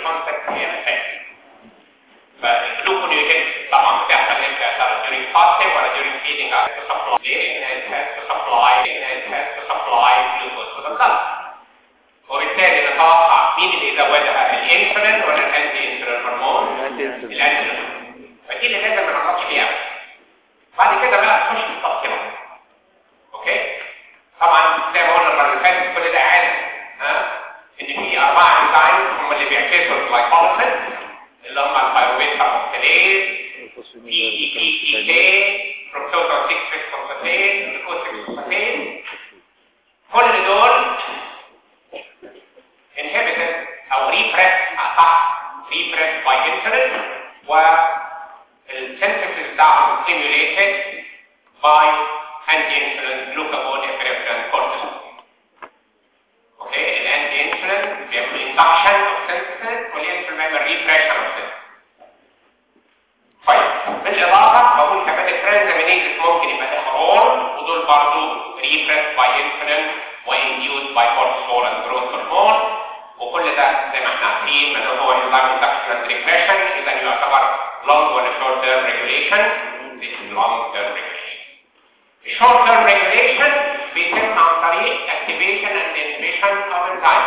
الكونسبت هي افكت فالجلوكونيوجين طبعا بتحصل امتى ترى during fasting ولا during feeding has to supply ليه؟ لان it has to supply لان it has to supply glucose to the blood وبالتالي نتوقع مين اللي يزودها الانسولين ولا الانتي انسولين هرمون؟ الانسولين فدي اللي لازم ما نغلطش فيها بعد كده بقى تخش في التفصيلات اوكي طبعا زي ما قلنا المره اللي فاتت كل ده عارف ها ان في اربعه انزيمز هم اللي بيعكسوا الجلايكوليسيس اللي هم البيروفيت كاربوكسيليز بي اي بي اي كي فروكتوز 6 فوسفاتيز جلوكوز 6 فوسفاتيز كل دول inhibited او repressed صح repressed by insulin والsynthesis بتاعهم stimulated by anti-insulin glucagon epinephrine cortisol اوكي الانتي انسولين بيعمل induction of synthesis والانسولين بيعمل repression of synthesis طيب بالاضافه بقول كمان الترانزامينيز ممكن يبقى ده هرمون ودول برضه repressed by insulin وinduced by cortisol and growth hormone وكل ده زي ما احنا عارفين ان هو enzyme induction and regression اذا يعتبر long ولا short term regulation this is long term regulation short term regulation بيتم عن طريق activation and inhibition of enzyme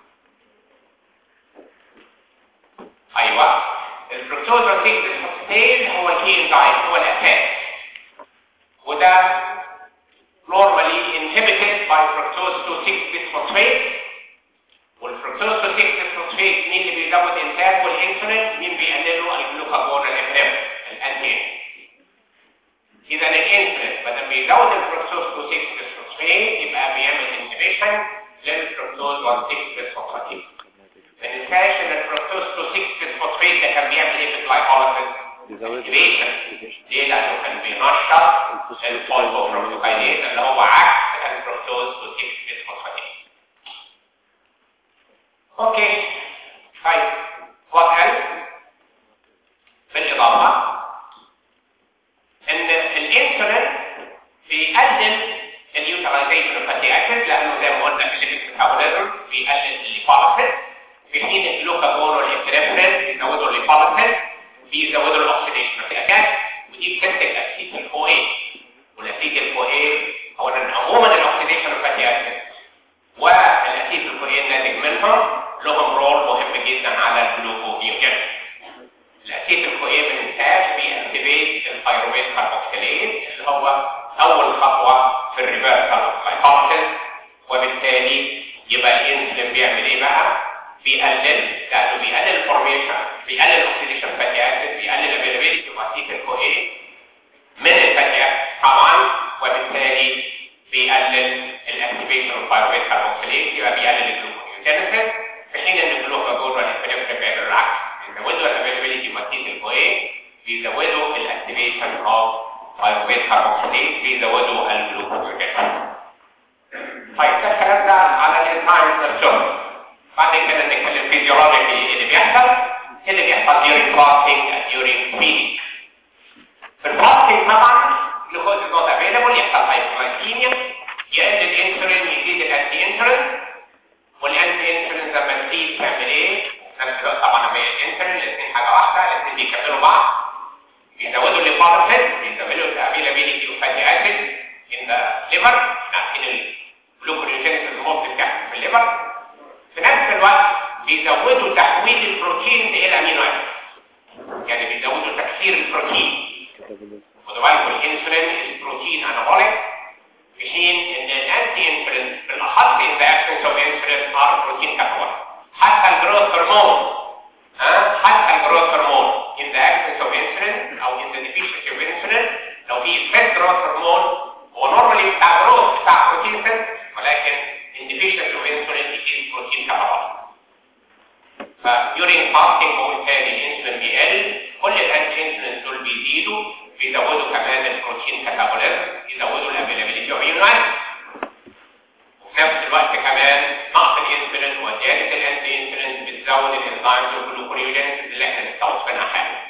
ايوه الفركتوز 6 فوسفاتيز هو الكي انزيم هو الاساس وده normally inhibited by fructose 2 6 bisphosphate والفركتوز 2 6 bisphosphate مين اللي بيزود انتاج والانسولين مين بيقلله الجلوكاجون الافرام الانتين اذا الانسولين بدل بيزود الفركتوز 2 6 bisphosphate يبقى بيعمل انهبيشن للفركتوز 1 6 bisphosphate ما ننساش ان الفركتوز 2 6 bisphosphate ده كان بيعمل ايه في الجلايكوليسيس انهبيشن ليه لانه كان بينشط الفوسفوفركتوكاينيز اللي هو عكس الفركتوز 2 6 bisphosphate اوكي طيب وات ايلس بالاضافه ان الانسولين بيقلل اليوتيلايزيشن اوف فاتي اسيد لانه زي ما قلنا في الليبيد ميتابوليزم بيقلل الليبوليسيس في حين الجلوكاجون والابنفرين بيزودوا الليبوليسيس بيزودوا الاكسيديشن اوف الاسيد ودي بتنتج اسيد الكو اي والاسيد الكو اي هو عموما الاكسيديشن اوف فاتي اسيد والاسيد الكو اي الناتج منهم لهم رول مهم جدا على الجلوكوبيوجين الاسيد الكوئي من الانتاج بيأكتيفيت الفيروميت كاربوكسيليز اللي هو اول خطوه في الريفرسال اوف لايكوسيس وبالتالي يبقى الانسولين بيعمل ايه بقى بيقلل لانه بيقلل الفورميشن بيقلل الاكسيديشن فاتي اسيد بيقلل الافيلابيلتي اوف اسيد الكوئي من الفاتي اسيد طبعا وبالتالي بيقلل الاكتيفيشن اوف فيروميت كاربوكسيليز يبقى بيقلل الجلوكوجينيسيس في حين ان الجلوكاجون والانفليكتيف بيعملوا العكس بيزودوا الافيلابيلتي ماتيت الكويه بيزودوا الاكتيفيشن اوف فايروبيت كاربوكسيليز بيزودوا الجلوكوجين طيب ده الكلام ده على الانزيمز نفسهم بعد كده نتكلم فيزيولوجيكي ايه اللي بيحصل ايه اللي بيحصل during fasting and during feeding في الفاستنج طبعا الجلوكوز is not available يحصل هايبوغلايكيميا يقل الانسولين يزيد الانتي انسولين والانتي انسولين لما تزيد تعمل ايه؟ نفس الوقت طبعا لما الانسولين الاثنين حاجه واحده الاثنين بيكملوا بعض بيزودوا الليبوليسيس بيزودوا الافيلابيلتي اوف فاتي اسيد ان ذا ليفر احنا عارفين الجلوكوجينيسيس موت بتاعهم في الليفر في نفس الوقت بيزودوا تحويل البروتين الى امينو اسيد يعني بيزودوا تكسير البروتين خدوا بالكم الانسولين البروتين انابوليك في حين ان الانتي انسولين بالاخص ان ذا ابسنس اوف انسولين ار بروتين كاتابوليك حتى الجروث هرمون ها حتى الجروث هرمون in the absence of insulin او in the deficiency of insulin لو في effect growth هرمون هو normally بتاع growth بتاع protein synthesis ولكن in deficiency of insulin it is protein catabolic ف during fasting هو بالتالي الانسولين بيقل كل الانتي انسولين دول بيزيدوا بيزودوا كمان البروتين كاتابوليزم يزودوا الافيلابيلتي اوف امينو وفي نفس الوقت كمان نقص الانسولين وزياده الانتي انسولين بتزود الانزيمز والجلوكونيوجينز اللي احنا استوصفناها حالا.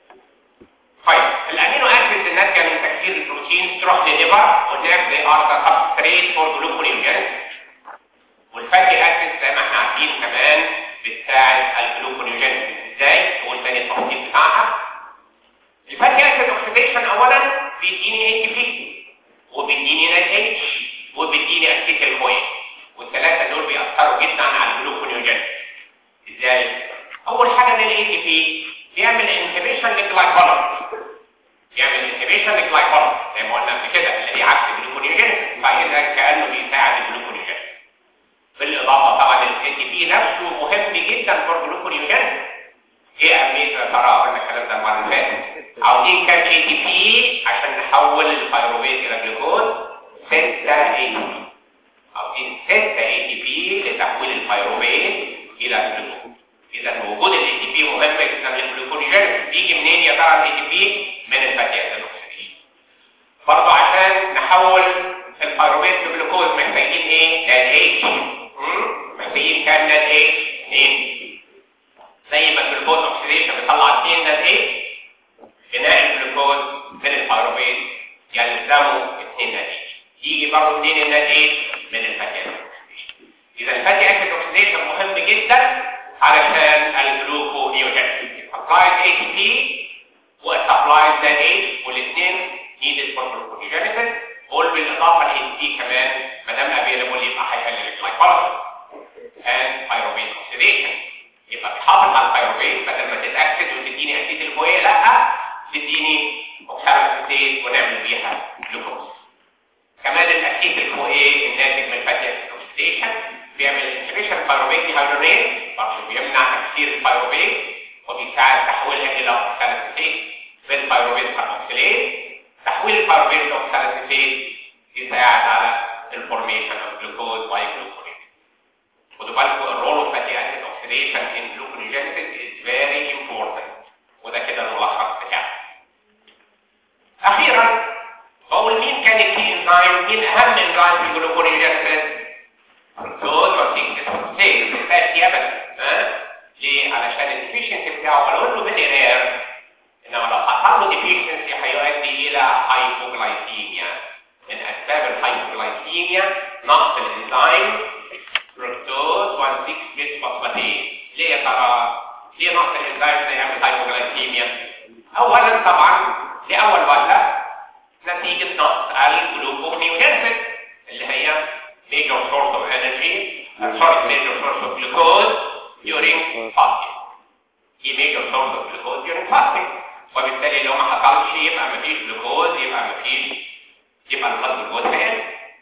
طيب الامينو اسيدز الناتجه من تكسير البروتين تروح للليفر وهناك they are the substrate for gluconeogenesis والفاتي اسيدز زي ما احنا عارفين كمان بتساعد الجلوكونيوجينز اول حاجه ان الاي تي بي بيعمل انهبيشن للجلايكوليز بيعمل انهبيشن للجلايكوليز زي ما قلنا قبل كده اللي هي عكس الجلوكونيوجينيسيس فاذا كانه بيساعد الجلوكونيوجينيسيس بالاضافه طبعا الاي تي بي نفسه مهم جدا فور جلوكونيوجينيسيس ايه اهميه ترى قلنا الكلام ده المره اللي فاتت عاوزين كام اي تي بي عشان نحول الفيروبيت الى جلوكوز 6 اي تي بي عاوزين 6 اي تي بي لتحويل الفيروبيت الى جلوكوز اذا وجود الاي تي بي مهم جدا للجلوكونيوجينيسيس بيجي منين يا ترى الاي تي بي من الفاتي اسيد اوكسيديشن برضه عشان نحول الفيروبيت لجلوكوز محتاجين ايه ناد اتش محتاجين كام ناد اتش 2 زي ما الجلوكوز اوكسيديشن بيطلع 2 ناد اتش بناء الجلوكوز من الفيروبيت يلزمه 2 ناد اتش يجي برضه منين الناد اتش من الفاتي اسيد اوكسيديشن اذا الفاتي اسيد اوكسيديشن مهم جدا علشان الجلوكونيوجينيسيس applies ATP وسبلايز ذات اتش والاثنين needed for gluconeogenesis قول بالاضافه ل ATP كمان ما دام available يبقى هيقلل الجلايكوليسيس and pyruvate oxidation يبقى بيحافظ على البيروفيت بدل ما تتاكد وتديني اسيد الكويه لا تديني اوكسالوسيتيت ونعمل بيها جلوكوز كمان الاسيد الكويه الناتج من فاتي اسيد اوكسيديشن بيعمل انهبيشن بايروفيت ديهيدرونيز برضه بيمنع تكسير البيروفيت وبيساعد تحويلها الى اوكسالوسيتيت بالبيروفيت كاربوكسيليت تحويل البيروفيت لاوكسالوسيتيت يساعد على الفورميشن اوف جلوكوز باي جلوكوز خدوا بالكم الرول اوف فاتي اسيد اوكسيديشن ان gluconeogenesis is very important وده كده الملخص بتاعه اخيرا بقول مين كان الكي انزايم مين اهم انزايم في الجلوكونيوجينيسيس دول وسيكس سيكس فاتي ابدا ها ليه علشان الديفيشنسي بتاعه قالوا له فيري رير انما لو حصل له ديفيشنسي هيؤدي الى هايبوغلايسيميا من اسباب الهايبوغلايسيميا نقص الانزيم فركتوز 1 6 بيسفوسفاتيز ليه يا ترى ليه نقص الانزيم ده يعمل هايبوغلايسيميا اولا طبعا لاول وهله نتيجه نقص الجلوكونيوجينيسيس اللي هي major source of energy uh, sorry major source of glucose during fasting هي major source of glucose during fasting وبالتالي لو ما حصلش يبقى ما فيش جلوكوز يبقى ما فيش يبقى البلد جلوكوز قل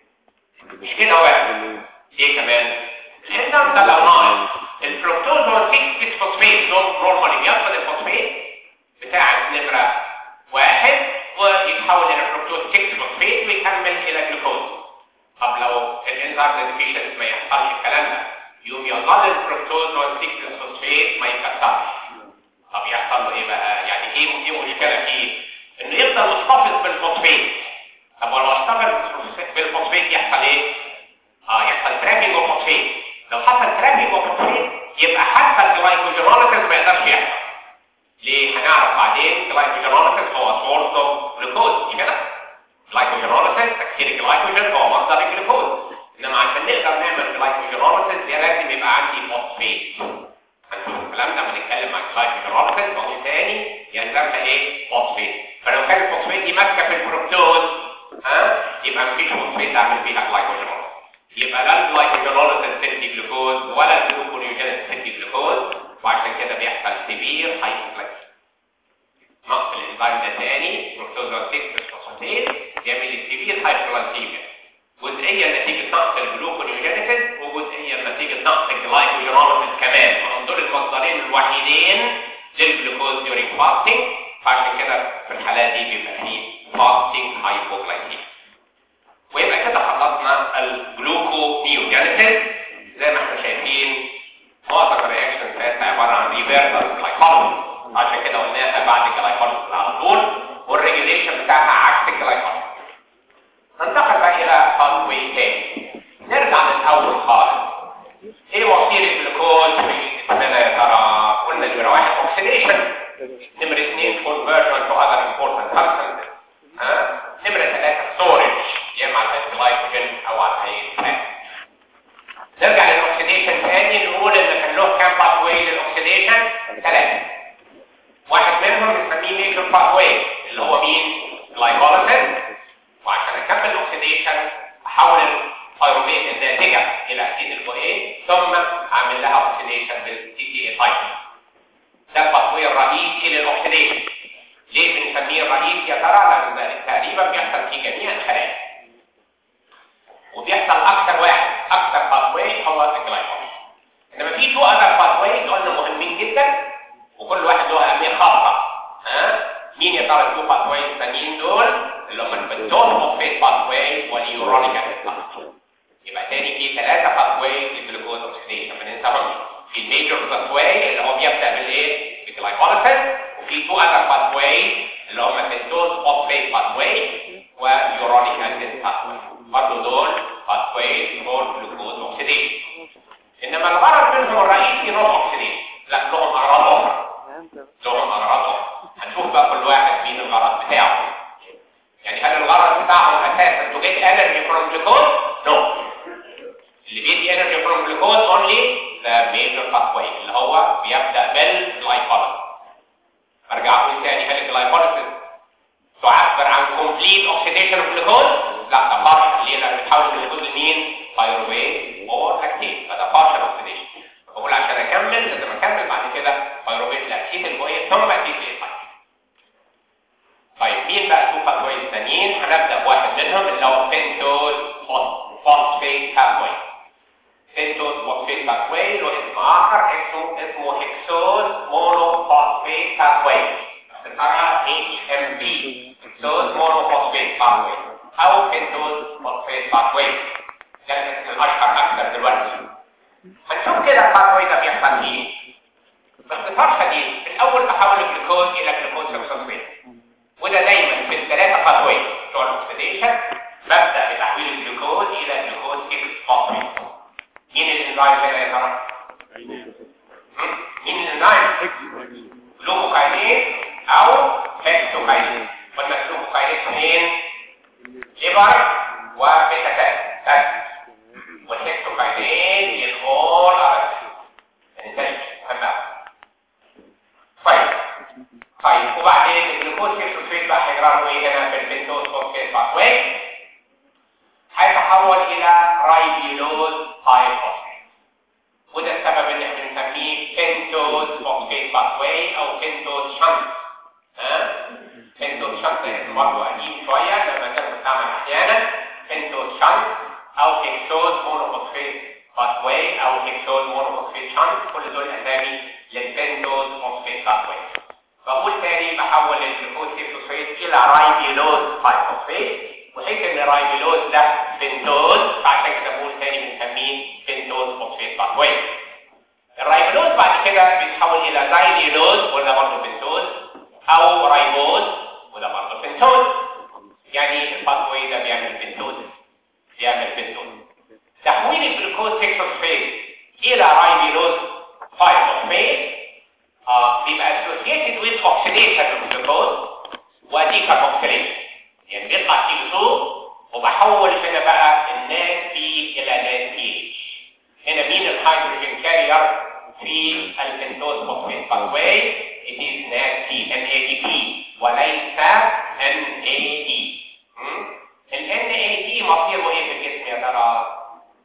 مش كده بقى ايه كمان الانزيم ده لو ناقص الفركتوز هو 6 بيسفوسفيت نورمالي بياخد الفوسفيت بتاع نمره واحد ويتحول الى فركتوز 6 فوسفيت ويكمل الى جلوكوز طب لو الانزيم ده ديفيشنت ما يحصلش الكلام ده يوم يظل الفركتوز هو 6 فوسفيت ما يتكسرش طب يحصل له ايه بقى يعني ايه ايه مشكله فيه انه يفضل محتفظ بالفوسفيت طب ولو احتفظ بالفوسفيت يحصل ايه اه يحصل ترابينج وفوسفيت لو حصل ترابينج وفوسفيت يبقى حتى الجلايكوجينوليسيس ما يقدرش يحصل ليه هنعرف بعدين الجلايكوجينوليسيس هو سورس اوف جلوكوز مش كده الجلايكوجينوليسيس تكسير الجلايكوجين هو مصدر الجلوكوز انما عشان نقدر نعمل جلايكوجينوليسيس لازم يبقى عندي فوسفيت هنشوف الكلام ده بنتكلم عن الجلايكوجينوليسيس بقول تاني يلزمها ايه فوسفيت فلو كان الفوسفيت دي ماسكه في الفركتوز ها يبقى مفيش فوسفيت اعمل بيها جلايكوجينوليسيس يبقى لا الجلايكوجينوليسيس تدي جلوكوز ولا الجلوكونيوجينيسيس تدي جلوكوز وعشان كده بيحصل سيفير هايبوكلايسيميا نقص الانزيم ده تاني فركتوز 6 فوسفاتيز يعمل سيفير هايبوكلايسيميا جزئيا نتيجه نقص الجلوكونيوجينيسيس وجزئيا نتيجه نقص الجلايكوجينوليسيس كمان وهم دول المصدرين الوحيدين للجلوكوز during fasting فعشان كده في الحالات دي بيبقى فيه fasting hypoglycemia ويبقى كده خلصنا الجلوكونيوجينيسيس زي ما احنا شايفين معظم الرياكشن بتاعتنا عباره عن ريفيرسال جلايكوليسيس عشان كده قلناها بعد الجلايكوليسيس على طول والريجوليشن بتاعها عكس الجلايكوليسيس ننتقل بقى الى باثوي تاني نرجع للاول خالص ايه وسيله الجلوكوز في السنه يا ترى قلنا نمره واحد اوكسيديشن نمره اثنين conversion to other important substances ها نمره ثلاثه storage يا اما على الجلايكوجين او على الفات نرجع للاكسيديشن تاني نقول ان كان له كام باثوي للاكسيديشن ثلاثه واحد منهم بنسميه ميجر باثوي اللي هو مين جلايكوليسيس وعشان اكمل الاكسيديشن احول الفيروبيت الناتجه الى اسيد الكوين ثم اعمل لها اوكسيديشن بالتي تي اي سايكل ترى التو باثواي الثانيين دول اللي هم البنتوز فوسفيت باثواي واليورونيك اسيد باثواي يبقى تاني في ثلاثه باثواي للجلوكوز اوكسيديشن ما ننساهمش في الميجور باثواي اللي هو بيبدا بالايه؟ بالجلايكوليسيس وفي تو اذر باثواي اللي هم بنتوز فوسفيت باثواي ويورونيك اسيد باثواي برضه دول باثواي فور جلوكوز اوكسيديشن انما الغرض منهم الرئيسي نوع اوكسيديشن لا لهم اغراض اخرى لهم اغراض اخرى هنشوف بقى كل واحد مين الغرض بتاعه يعني هل الغرض بتاعهم اساسا to get energy from glucose no اللي بيدي energy from glucose only the major pathway اللي هو بيبدا بالجلايكوليسيس ارجع اقول تاني هل الجلايكوليسيس تعبر عن complete oxidation of glucose لا ده partial ليه لان بتحول الجلوكوز لمين بايروفيت اور لاكتيت فده partial oxidation بقول عشان اكمل لازم اكمل بعد كده بايروفيت لاكتيت المؤيد ثم اديك ايه طيب مين بقى تو باثوي الثانيين هنبدا بواحد منهم اللي هو بنتوز فوسفيت باثوي بنتوز فوسفيت باثوي له اسم اخر اسمه اسمه هكسوز مونو فوسفيت باثوي اختصارها اتش ام بي هكسوز مونو فوسفيت باثوي او بنتوز فوسفيت باثوي ده الاسم الاشهر اكثر دلوقتي هنشوف كده الباثوي ده بيحصل ايه باختصار شديد الاول بحول الجلوكوز الى جلوكوز فوسفيت وده دايما في الثلاثه باثوي بتوع الاكسديشن ببدا بتحويل الجلوكوز الى جلوكوز 6 فوسفيت مين الانزيم هنا يا ترى؟ مين الانزيم؟ جلوكوكاينيز او هيكسوكاينيز قلنا الجلوكوكاينيز مين؟ ليبر وبيتا بس والهيكسوكاينيز الاول ار يعني مهم طيب طيب وبعدين الجلوكوز فوسفيت بقى هيجرى ايه هنا في البنتوز فوسفيت باثوي هيتحول الى رايبيلوز هايفوسفيت وده السبب اللي احنا بنسميه بنتوز فوسفيت باثوي او بنتوز شنت ها بنتوز شنت اسم برضه قديم شويه لما كان بيستعمل احيانا بنتوز شنت او هيكسوز مونوفوسفيت باثوي او هيكسوز مونوفوسفيت شنت كل دول اسامي للبنتوز فوسفيت باثوي بقول تاني بحول الجلوكوز فوسفيت الى رايبيلوز فوسفيت وحيث ان رايبيلوز ده بنتوز فعشان كده بقول تاني بنسميه بنتوز فوسفيت باثوي الرايبيلوز بعد كده بيتحول الى دايليلوز وده برضه بنتوز او رايبوز وده برضه بنتوز يعني الباثوي ده بيعمل بنتوز بيعمل بنتوز تحويل الجلوكوز 6 فوسفيت الى رايبيلوز 5 فوسفيت uh, بيبقى associated with oxidation of glucose وديكاربوكسيليشن يعني بيطلع سي 2 وبحول هنا بقى الناس بي الى ناس بي هنا مين الهيدروجين كارير في البنتوز فوسفيت باثواي it is NADP NADP وليس NAD ال NAD مصيره ايه في الجسم يا ترى؟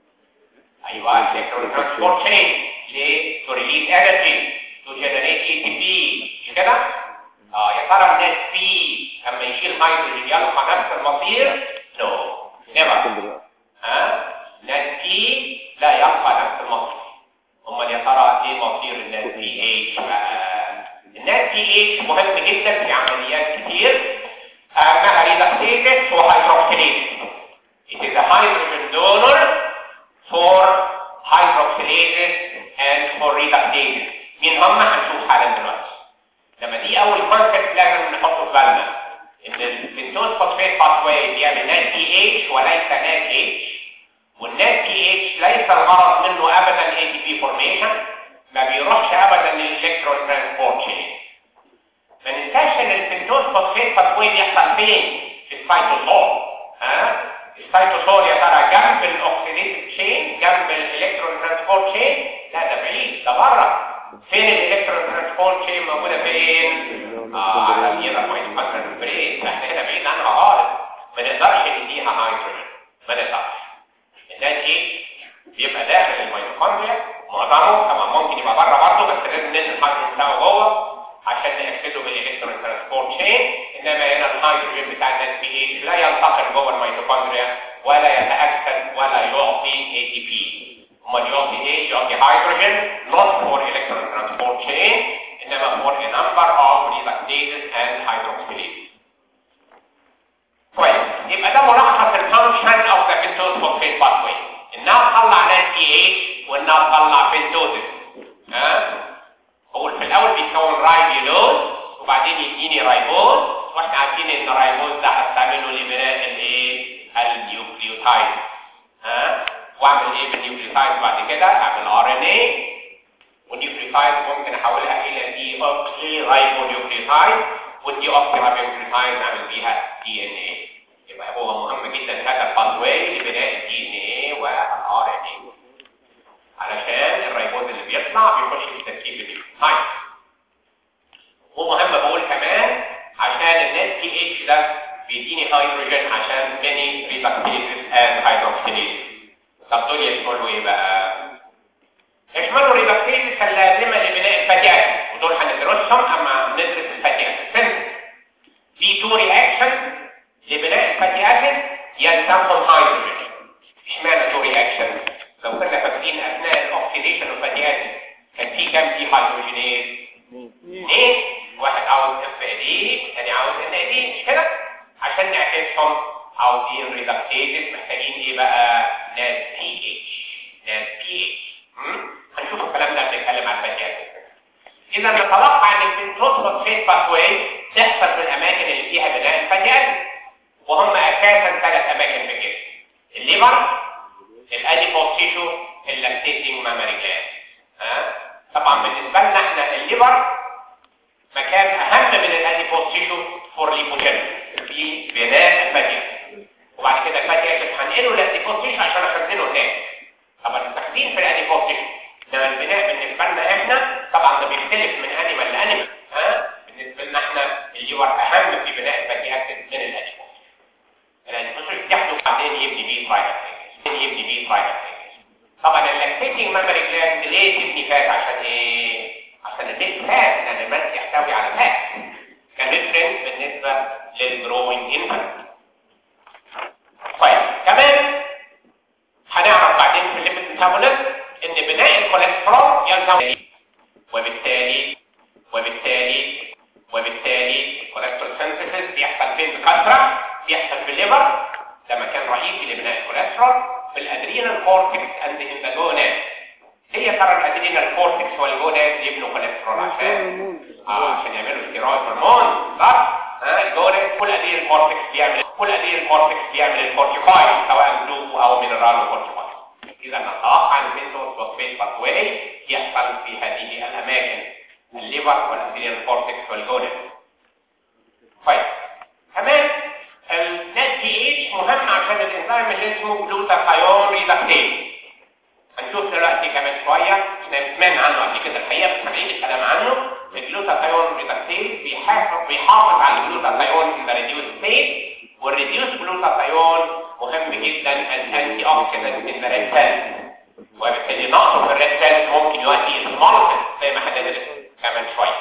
ايوه الكترون ترانسبورت تشين ليه؟ to release energy to generate ATP مش كده؟ اه يا ترى الناس بي لما يشيل هيدروجين يلقى نفس المصير؟ نو نيفر ها؟ ناس بي لا يلقى نفس المصير امال يا ترى ايه مصير الناس بي اتش بقى؟ الناس بي اتش مهم جدا في عمليات كتير اهمها ريدكتيزس وهيدروكسيليز It is a hydrogen donor for hydroxylases and for reductases مين هم هنشوف حالا دلوقتي لما دي اول كونسبت لازم نحطه في بالنا ان البنتوز فوسفات باثواي بيعمل نات بي اتش وليس نات اتش والنات بي اتش ليس الغرض منه ابدا اي تي بي فورميشن ما بيروحش ابدا للالكترون ترانسبورت تشين ما ننساش ان البنتوز فوسفات باثواي بيحصل فين؟ في السيتوسول ها السيتوسول يا ترى جنب الاكسيديتيف تشين جنب الالكترون ترانسبورت تشين لا ده بعيد ده بره فين الالكترون ترانسبورت تشين موجوده فين اه على اليرا بوينت فاكتور بريد احنا هنا بعيد عنها خالص ما نقدرش نديها هيدروجين ما نقدرش الناس ايه بيبقى داخل الميتوكوندريا معظمه طبعا ممكن يبقى بره برضه بس لازم ننزل الهيدروجين بتاعه جوه عشان ناكسده بالالكترون ترانسبورت تشين انما هنا الهيدروجين بتاع الناس بي اتش لا ينتقل جوه الميتوكوندريا ولا يتاكسد ولا يعطي اي تي بي امال يعطي ايه يعطي هيدروجين not for electron transport chain انما for a number of reductases and hydroxylases كويس يبقى ده ملخص الفانكشن اوف ذا بنتوز فوسفيت باثوي انها تطلع نات بي اتش وانها تطلع بنتوزس ها هو في الاول بيكون رايبيولوز وبعدين يديني رايبوز واحنا عارفين ان الرايبوز ده هستعمله لبناء الايه النيوكليوتايد ها واعمل ايه بالنيوكليوتايد بعد كده اعمل ار ان اي والنيوكليوتايد ممكن احولها الى دي اوكسي رايبو نيوكليوتايد والدي اوكسي رايبو نيوكليوتايد نعمل بيها دي ان اي يبقى هو مهم جدا هذا الباثواي لبناء الدي ان اي والار ان اي علشان الرايبوز اللي بيطلع بيخش في تركيب النيوكليوتايد ومهم بقول كمان عشان النت بي اتش ده بيديني هيدروجين عشان many reductases and hydroxylases طب دول يشملوا ايه بقى؟ يشملوا ريدكتيز اللازمه لبناء الفاتي اسيد ودول هندرسهم اما ندرس الفاتي اسيد في تو رياكشن لبناء الفاتي اسيد يلزمهم هيدروجين اشمعنى تو رياكشن لو كنا فاكرين اثناء الاكسيديشن الفاتي اسيد كان في كام في هيدروجينيز اثنين واحد عاوز اف دي والثاني عاوز ان دي مش كده عشان نعكسهم عاوزين ريدكتيز محتاجين ايه بقى ناس بي اتش ناس بي اتش هنشوف الكلام ده بنتكلم عن الفاتي اسيد اذا نتوقع ان البنتوز فوسفيت باثواي تحصل في الاماكن اللي فيها بناء الفاتي اسيد وهم اساسا ثلاث اماكن في الجسم الليبر الاديبوس تيشو اللاكتيتنج مامري جلاند ها طبعا بالنسبه لنا احنا الليبر مكان اهم من الاديبوس تيشو فور ليبوجين في بناء الفاتي اسيد وبعد كده الفاتي اسيد هنقله للاديبوس تيشو عشان اخزنه هناك طبعا التخزين في الاديبوس تيشو انما البناء بالنسبه لنا احنا طبعا ده بيختلف من انيمال لانيمال ها بالنسبه لنا احنا الليبر اهم في بناء الفاتي اسيد من الاديبوس الاديبوس ياخده بعدين يبني بيه ترايل يبني بيه ترايل طبعا اللاكتيتنج مامري جلاند ليه تبني فات عشان ايه عشان الميك فات لان الماس يحتوي على فات كريفرنس بالنسبه للجروينج انفانت طيب كمان هنعرف بعدين في الليبيد ميتابوليزم ان بناء الكوليسترول يلزم وبالتالي وبالتالي وبالتالي الكوليسترول سينثيسيس بيحصل فين بكثره بيحصل في الليفر ده مكان رئيسي لبناء الكوليسترول في الادرينال كورتكس اند ان ذا جوناد هي ترى الادرينال كورتكس والجوناد يبنوا كوليسترول عشان اه عشان يعملوا ستيرويد هرمون صح ها الجوناد كل ادرينال كورتكس بيعمل كل ادرينال كورتكس بيعمل الكورتيكويد سواء جلو او مينرال كورتيكويد اذا نتوقع ان البنتوز فوسفيت باثواي يحصل في هذه الاماكن الليفر والادرينال كورتكس والجوناد طيب كمان النت بي اتش مهم عشان الانزيم اللي اسمه جلوتاثيون ريدكتيز هنشوف دلوقتي كمان شويه احنا سمعنا عنه قبل كده الحقيقه بس هنعيد الكلام عنه الجلوتاثيون ريدكتيز بيحافظ بيحافظ على الجلوتاثيون in the reduced state والريديوس جلوتاثيون مهم جدا الانتي اوكسيدنت in the red cells وبالتالي نقصه في الريد سيلز ممكن يؤدي الى المالتن زي ما هندرس كمان شويه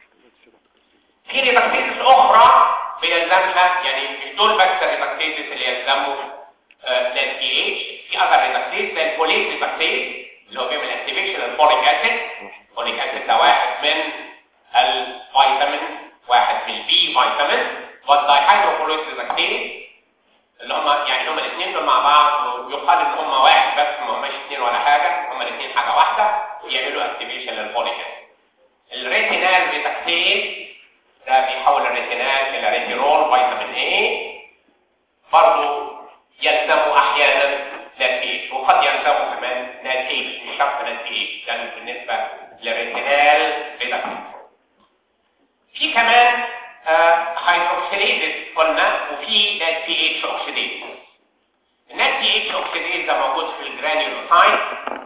في ريدكتيز اخرى بيلزمها يعني مش دول بس الريدكتيز اللي يلزموا لل بي اتش في اذر ريدكتيز زي البوليس ريدكتيز اللي هو بيعمل اكتيفيشن للفوليك اسيد الفوليك اسيد ده واحد من الفيتامين واحد من البي فيتامين والدايهيدروفوليس ريدكتيز اللي هم يعني هم الاثنين دول مع بعض ويقال ان هم واحد بس ما هماش اثنين ولا حاجه هم الاثنين حاجه واحده ويعملوا اكتيفيشن للفوليك اسيد الريتينال ريدكتيز ده بيحول الريتينال الى ريتينول فيتامين اي برضه يلزمه احيانا نات بي اتش وقد يلزمه كمان نات بي اتش مش شرط نات بي اتش ده بالنسبه للريتينال ريدكتيز في كمان هيدروكسيليز قلنا وفي نات بي اتش اوكسيديز النات بي اتش اوكسيديز ده موجود في الجرانيولوسايت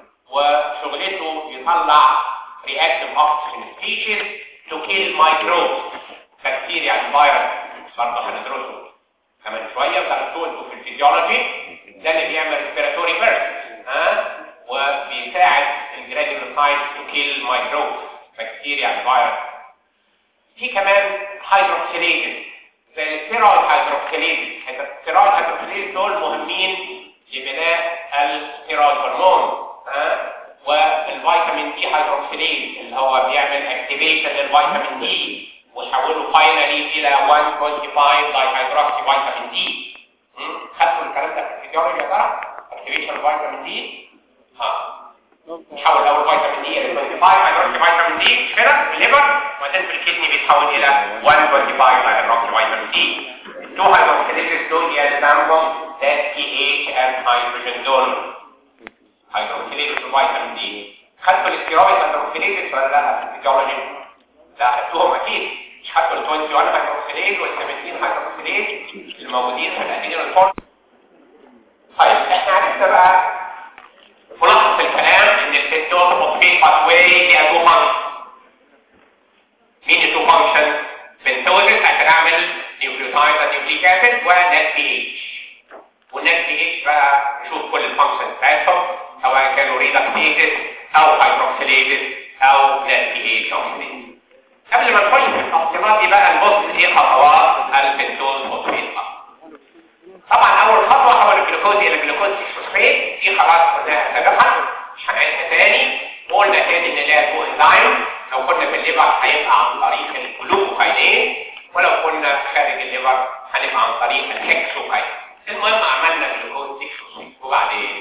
وشغلته يطلع reactive oxygen species to kill microbes بكتيريا الفيروس برضه هندرسه كمان شويه درسوه انتوا في الفيزيولوجي ده اللي بيعمل ريسبيراتوري بيرست ها وبيساعد الجرانيولوسايت تو كيل مايكروبس بكتيريا الفيروس في كمان هيدروكسيليز زي الستيرويد هيدروكسيليز الستيرويد هيدروكسيليز دول مهمين لبناء الستيرويد هرمون ها والفيتامين دي هيدروكسيليز اللي هو بيعمل اكتيفيشن للفيتامين دي وحولوا فاينلي الى 125 دايهيدروكسي فيتامين دي خدتوا الكلام ده في الفيزيولوجي يا ترى اكتيفيشن فيتامين دي ها نحول اول فيتامين دي الى 25 هيدروكسي فيتامين دي مش كده في الليفر وبعدين في الكدني بيتحول الى 125 هيدروكسي فيتامين دي التو هيدروكسيليز دول يلزمهم that pH and hydrogen دول هيدروكسيليز وفيتامين دي خدتوا الاستيرويد هيدروكسيليز ولا لا في الفيزيولوجي لا خدتوهم اكيد مش خدتوا ال 21 هيدروكسيليز وال 17 هيدروكسيليز الموجودين في الادينين الفورم طيب احنا عرفنا بقى خلاصة الكلام ان البنتول فوسفيت باثواي ليها تو فانكشن مين التو فانكشن؟ بنتوزس عشان اعمل نيوكليوتايد ونيوكليك اسيد ونت بي اتش والنت بي اتش بقى نشوف كل الفانكشن بتاعتهم سواء كانوا ريدكتيزز او هيدروكسيليزز او نت بي اتش اوكسيديز قبل ما نخش في التفصيلات دي بقى نبص ايه خطوات البنتول فوسفيت طبعا اول خطوه حول الجلوكوز الى جلوكوز 6 فوسفيت دي خلاص قلناها سابقا مش هنعيدها تاني وقلنا تاني ان ليها تو انزيم لو كنا في الليفر هيبقى عن طريق الجلوكوكاينيز ولو كنا خارج الليفر هنبقى عن طريق الهكسوكاين المهم عملنا جلوكوز 6 فوسفيت وبعدين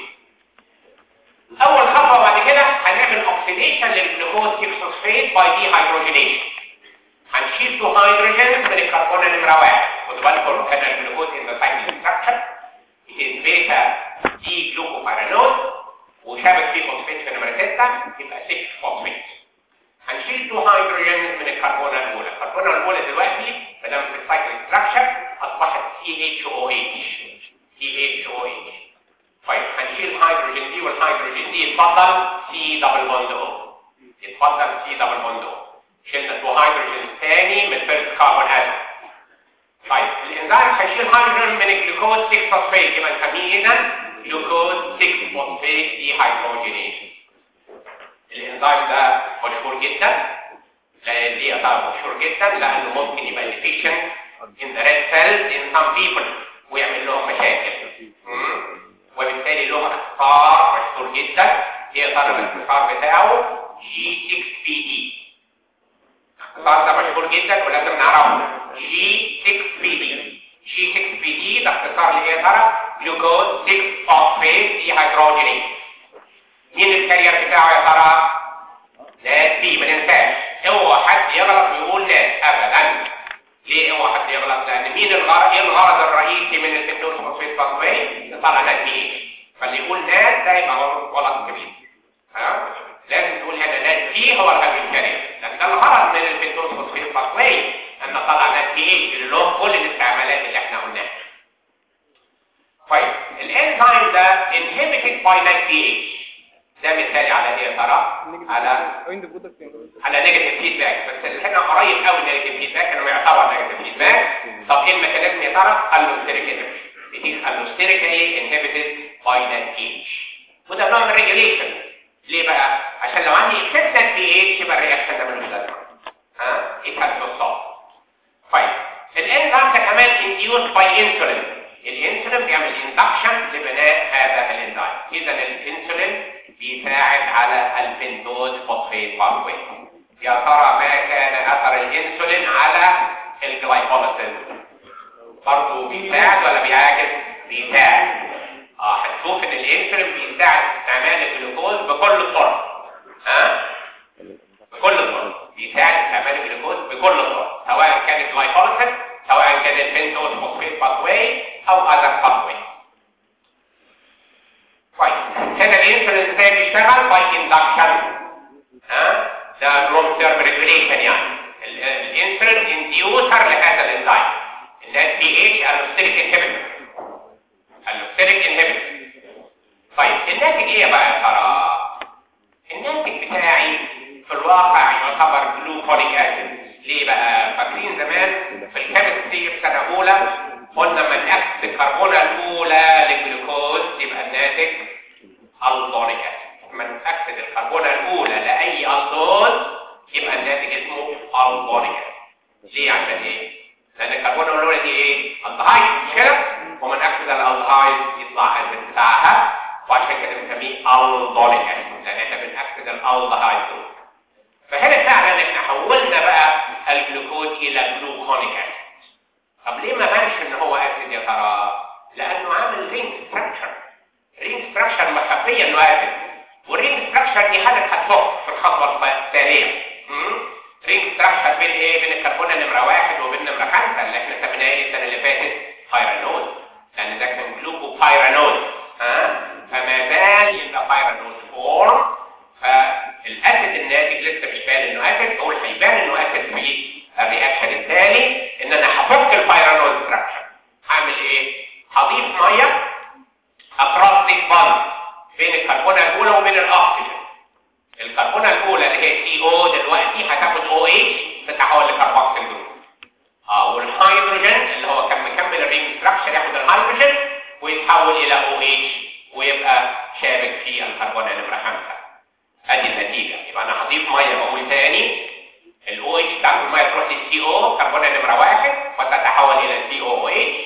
اول خطوه بعد كده هنعمل اوكسيديشن للجلوكوز 6 فوسفيت باي دي هيدروجينيشن هنشيل تو هيدروجين من الكربون نمره واحد خدوا بالكم كان الجلوكوز ان ذا سايكل ستراكشر is بيتا دي جلوكوبارانول وشابك فيه فوسفيت في نمره 6 يبقى 6 فوسفيت هنشيل تو هيدروجين من الكربون الاولى الكربون الاولى دلوقتي ما دام في السايكل ستراكشر اصبحت سي اتش او اتش سي اتش او اتش طيب هنشيل الهيدروجين دي والهيدروجين دي يتفضل سي دبل بوند او يتفضل سي دبل بوند او شلنا تو هيدروجين ثاني من فيرست كاربون اتوم طيب الانزيم هيشيل هيدروجين من الجلوكوز 6 فوسفيت يبقى نسميه هنا جلوكوز 6 فوسفيت دي هيدروجينيشن الانزيم ده مشهور جدا ليه اثار مشهور جدا لانه ممكن يبقى deficient in the red cells in some people ويعمل لهم مشاكل وبالتالي له اختصار مشهور جدا ايه اثار الاختصار بتاعه G6PD الاختصار ده مشهور جدا ولازم نعرفه G6PD G6PD ده اختصار لايه يا ترى؟ جلوكوز 6 فوسفيت دي هيدروجينيز مين الكارير بتاعه يا ترى؟ ناس بي ما ننساش اوعى حد يغلط ويقول ناس ابدا ليه اوعى حد يغلط؟ لان مين الغرض ايه الغرض الرئيسي من السيتوز فوسفيت فوسفيت؟ يطلع ناس بي فاللي يقول ناس ده يبقى غلط كبير ها؟ لازم تقول هنا ناس بي هو الغرض الكارير لكن ده الغرض من السيتوز فوسفيت فوسفيت ان نطلع ناس بي اللي له كل الاستعمالات اللي احنا قلناها طيب الانزيم ده inhibited by NAD pH ده مثالي على ايه يا ترى؟ على على نيجاتيف فيدباك بس اللي هنا قريب قوي نيجاتيف فيدباك انه يعتبر نيجاتيف فيدباك طب ايه الميكانيزم يا ترى؟ الوستيريك انهبيشن بتيجي الوستيريكالي انهبيتد باي نات بي اتش وده نوع من الريجوليشن ليه بقى؟ عشان لو عندي اكسس بي اتش يبقى الرياكشن ده ملوش لازمه ها؟ it has to stop طيب الانزيم ده كمان induced by insulin الانسولين بيعمل اندكشن لبناء هذا الانزيم اذا الانسولين بيساعد على البنتوز فوسفيت باثوي يا ترى ما كان اثر الانسولين على الجلايكوليسيس برضه بيساعد ولا بيعاكس بيساعد اه هتشوف ان الانسولين بيساعد استعمال الجلوكوز بكل الطرق ها بكل الطرق بيساعد استعمال الجلوكوز بكل الطرق سواء كان الجلايكوليسيس سواء كان البنتوز فوسفيت باثوي او اذر باثوي كويس هنا الانسولين ازاي بيشتغل باي اندكشن ها ده لونج تيرم ريجوليشن يعني الانسولين انديوسر لهذا الانزيم الناس بي اتش الوستيريك انهبيتور الوستيريك انهبيتور طيب الناتج ايه بقى يا ترى الناتج بتاعي في الواقع يعتبر جلوكونيك اسيد ليه بقى فاكرين زمان في الكيمستري في سنه اولى قلنا من اكس الكربونه الاولى للجلوكوز يبقى الناتج الضونيك اسيد من اكسد الكربونه الاولى لاي الدوز يبقى الناتج اسمه الضونيك اسيد ليه عشان ايه لان الكربونه الاولى دي ايه الدهايد مش كده ومن اكسد الالدهايد يطلع الاسيد بتاعها وعشان كده بنسميه الضونيك اسيد لان احنا بنأكسد الالدهايد دول فهنا فعلا احنا حولنا بقى الجلوكوز الى طب ليه ما بانش ان هو اسيد يا ترى لانه عامل رينج ستراكشر رينج ستراكشر مخفيه انه اسيد والرينج ستراكشر دي حاجه هتفك في الخطوه التاليه رينج ستراكشر بين ايه بين الكربونه نمره واحد وبين نمره خمسه اللي احنا سميناه ايه السنه اللي فاتت بايرانول لان ده كان جلوكو بايرانول ها فما زال يبقى بايرانول فورم فالاسيد الناتج لسه مش باين انه اسيد بقول هيبان انه اسيد في الرياكشن التالي ان انا هفك البايرانول ستراكشر هعمل ايه هضيف ميه اكراس ذيس بوند بين الكربونه الاولى وبين الاكسجين الكربونه الاولى اللي هي سي او دلوقتي هتاخد او اتش تتحول لكربوكسيل جروب اه والهيدروجين اللي هو كان مكمل الرينج ستراكشر ياخد الهيدروجين ويتحول الى او اتش ويبقى شابك في الكربونه نمره خمسه ادي النتيجه يبقى انا هضيف ميه بقول تاني الاو اتش بتاعت الميه تروح للسي او كربونه نمره واحد وتتحول الى سي او او اتش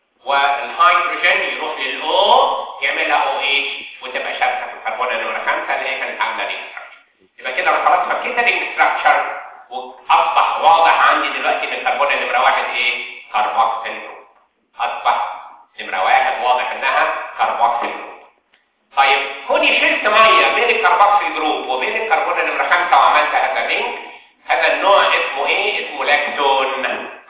والهيدروجين يروح للاو يعملها او اتش وتبقى شابكه في الكربونه نمره خمسه اللي هي كانت عامله رينج ستراكشر يبقى كده انا خلاص فكيت الرينج ستراكشر واصبح واضح عندي دلوقتي ان الكربونه نمره واحد ايه؟ كربوكسيل جروب اصبح نمره واحد واضح انها كربوكسيل جروب طيب كوني شلت ميه بين الكربوكسيل جروب وبين الكربونه نمره خمسه وعملت هذا الرينج هذا النوع اسمه ايه؟ اسمه لاكتون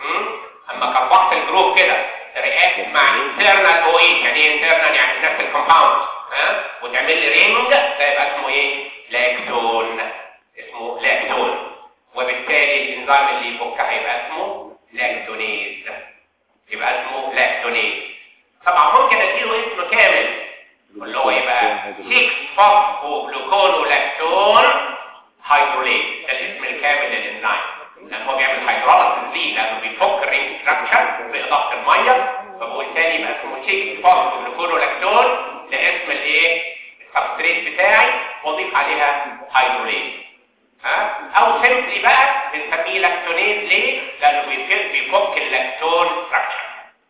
اما كربوكسيل جروب كده رياكت مع internal او ايه يعني ايه internal يعني نفس الكومباوند ها وتعمل لي رينج ده يبقى اسمه ايه؟ لاكتون اسمه لاكتون وبالتالي الانزيم اللي يفكها يبقى اسمه لاكتونيز يبقى اسمه لاكتونيز طبعا ممكن اديله اسم كامل اللي هو يبقى 6 فوسفو جلوكونولاكتون هيدروليز ده الاسم الكامل للانزيم لان هو بيعمل هيدروليز ليه لانه بيفك الرينج ستراكشر باضافه الميه فبقول تاني يبقى اسمه 6 فوسفو جلوكونولاكتون ده اسم الايه السبستريت بتاعي واضيف عليها هيدروليز ها او سيمبلي بقى بنسميه لاكتونيز ليه لانه بيفك بيفك اللاكتون ستراكشر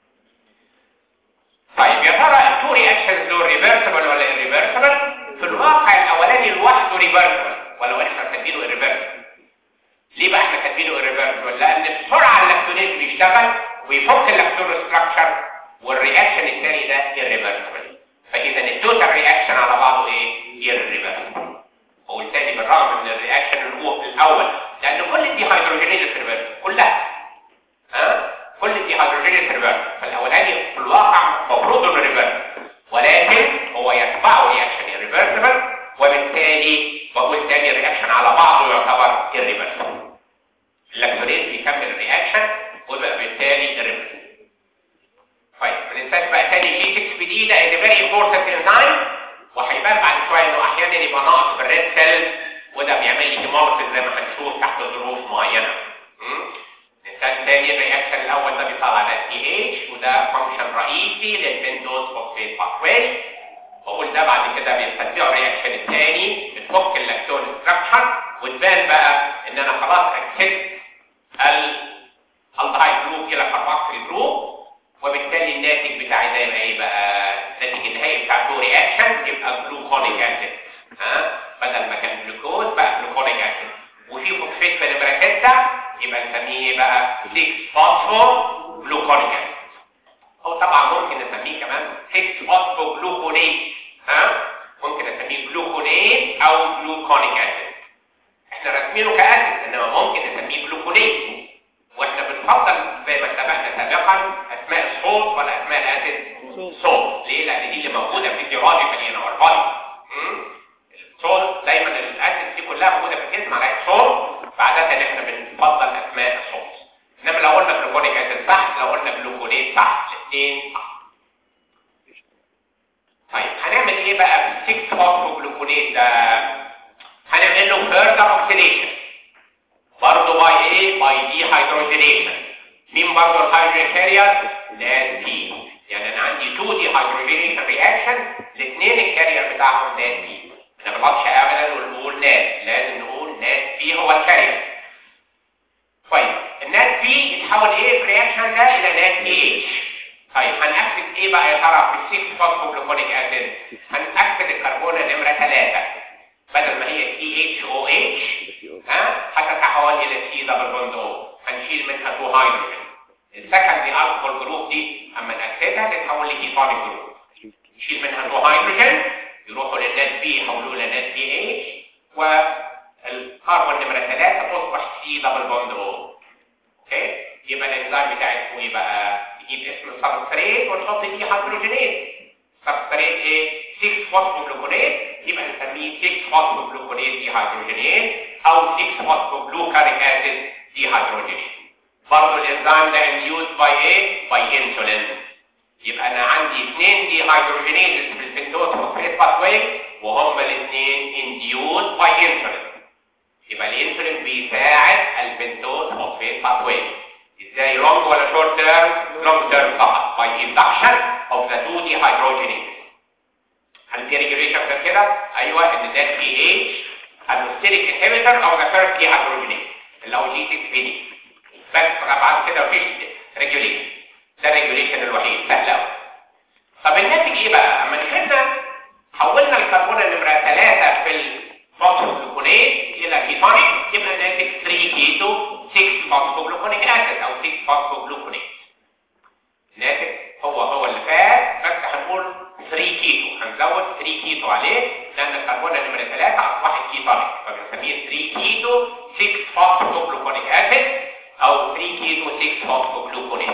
طيب يا ترى التو رياكشنز دول ريفرسبل ولا irreversible في الواقع الاولاني لوحده ريفرسبل ولو احنا كاتبينه irreversible ليه بقى احنا كاتبينه irreversible لان بسرعه اللاكتونيز بيشتغل ويفك اللاكتون ستراكشر والرياكشن الثاني ده irreversible فاذا التوتال رياكشن على بعضه ايه irreversible اقول تاني بالرغم من الرياكشن الاول لان كل دي هيدروجينيز ريفرس كلها ها كل دي هيدروجينيز ريفرس فالاولاني في الواقع المفروض انه ريفرس ولكن هو يتبعه رياكشن ريفرسبل وبالتالي بقول تاني الرياكشن على بعضه يعتبر irreversible اللاكتونيز بيكمل الرياكشن ويبقى بالتالي irreversible طيب ما ننساش بقى تاني جي 6 بي دي ده is a very important enzyme وهيبان بعد شويه انه احيانا يبقى ناقص في الريد سيل وده بيعمل لي هيموليسيس زي ما هنشوف تحت ظروف معينه. مثال تاني الرياكشن الاول ده بيطلع على تي اتش وده فانكشن رئيسي للبندوز فوسفيت باثواي. بقول ده بعد كده بيستدعي الرياكشن الثاني بتفك اللاكتون ستراكشر وتبان بقى ان انا خلاص اكسبت الالدهايد جروب الى كاربوكسيل جروب وبالتالي الناتج بتاعي ده يبقى ايه بقى الناتج النهائي بتاعته رياكشن يبقى جلوكونيك اسيد ها بدل ما كان جلوكوز بقى جلوكونيك اسيد وفي فوسفيت في نمره 6 يبقى نسميه بقى 6 فوسفو جلوكونيك اسيد او طبعا ممكن نسميه كمان 6 فوسفو جلوكونيت ها ممكن نسميه جلوكونيت او جلوكونيك اسيد احنا راسمينه كاسيد انما ممكن نسميه جلوكونيت واحنا بنفضل زي ما اتفقنا سابقا اسماء الصوت ولا اسماء الاسيد صوت ليه لان دي اللي موجوده في الجيولوجيكال هنا والبادي الصوت دايما الاسيد دي كلها موجوده في الجسم على صوت فعاده احنا بنفضل اسماء الصوت انما لو قلنا جلوكونيك اسيد صح لو قلنا جلوكونيت صح الاثنين صح طيب هنعمل ايه بقى في 6 فوسفو جلوكونيت ده هنعمل له فيرذر اوكسيديشن برضه باي ايه باي دي هيدروجينيشن مين برضه الهيدروجين كارير ناس بي يعني انا عندي 2 دي هيدروجينيشن رياكشن الاثنين الكارير بتاعهم ناس بي ما نغلطش ابدا ونقول ناس لازم نقول ناس بي هو الكارير طيب الناس بي يتحول ايه في الرياكشن ده الى ناس اتش طيب هنأكد ايه بقى يا ترى في 6 فوسفوجلوكونيك اسيد هنأكد الكربونه نمره 3 بدل ما هي تي اتش او اتش ها هتتحول الى سي دبل بوند او هنشيل منها 2 هيدروجين السكندري الكحول جروب دي اما نأكسدها تتحول لكيتونيك جروب يشيل منها تو هيدروجين يروحوا للنات بي يحولوه لنات بي اتش والكربون نمره 3 تصبح سي دبل بوند او اوكي يبقى الانزيم بتاعي اسمه ايه بقى نجيب اسم السبستريت ونحط فيه هيدروجينيز سبستريت ايه 6 فوسفوجلوكونيز يبقى نسميه 6 فوسفوجلوكونيز دي هيدروجينيز او 6 فوسفوجلوكاريك اسيد دي هيدروجينيز برضه الانزيم ده انديوز باي ايه باي انسولين يبقى انا عندي اثنين دي هيدروجينيز في البنتوز فوسفيت باثوي وهما الاثنين انديوز باي انسولين يبقى الانسولين بيساعد البنتوز فوسفيت باثوي ازاي لونج ولا شورت تيرم لونج تيرم فقط باي induction of the 2 dehydrogenases هل في ريجوليشن غير كده ايوه ان ده بي اتش الستيريك انهبيتور او ذا فيرست ديهيدروجينيز اللي هو جي 6 بي دي بس بعد كده مفيش ريجوليشن ده الريجوليشن الوحيد سهل قوي طب الناتج ايه بقى اما دخلنا حولنا الكربون نمره 3 في الفوسفوجلوكونيز الى كيتونيك يبقى الناتج 3 كيتو 6 فوسفوجلوكونيك اسيد او 6 فوسفوجلوكونيز الناتج هو هو اللي فات بس هنقول 3 كيتو هنزود 3 كيتو عليه لان الكربون نمره 3 اصبحت كيتونيك فبنسميه 3 كيتو 6 فوسفوجلوكونيك اسيد او 3 كيتو 6 فوسفوجلوكونيز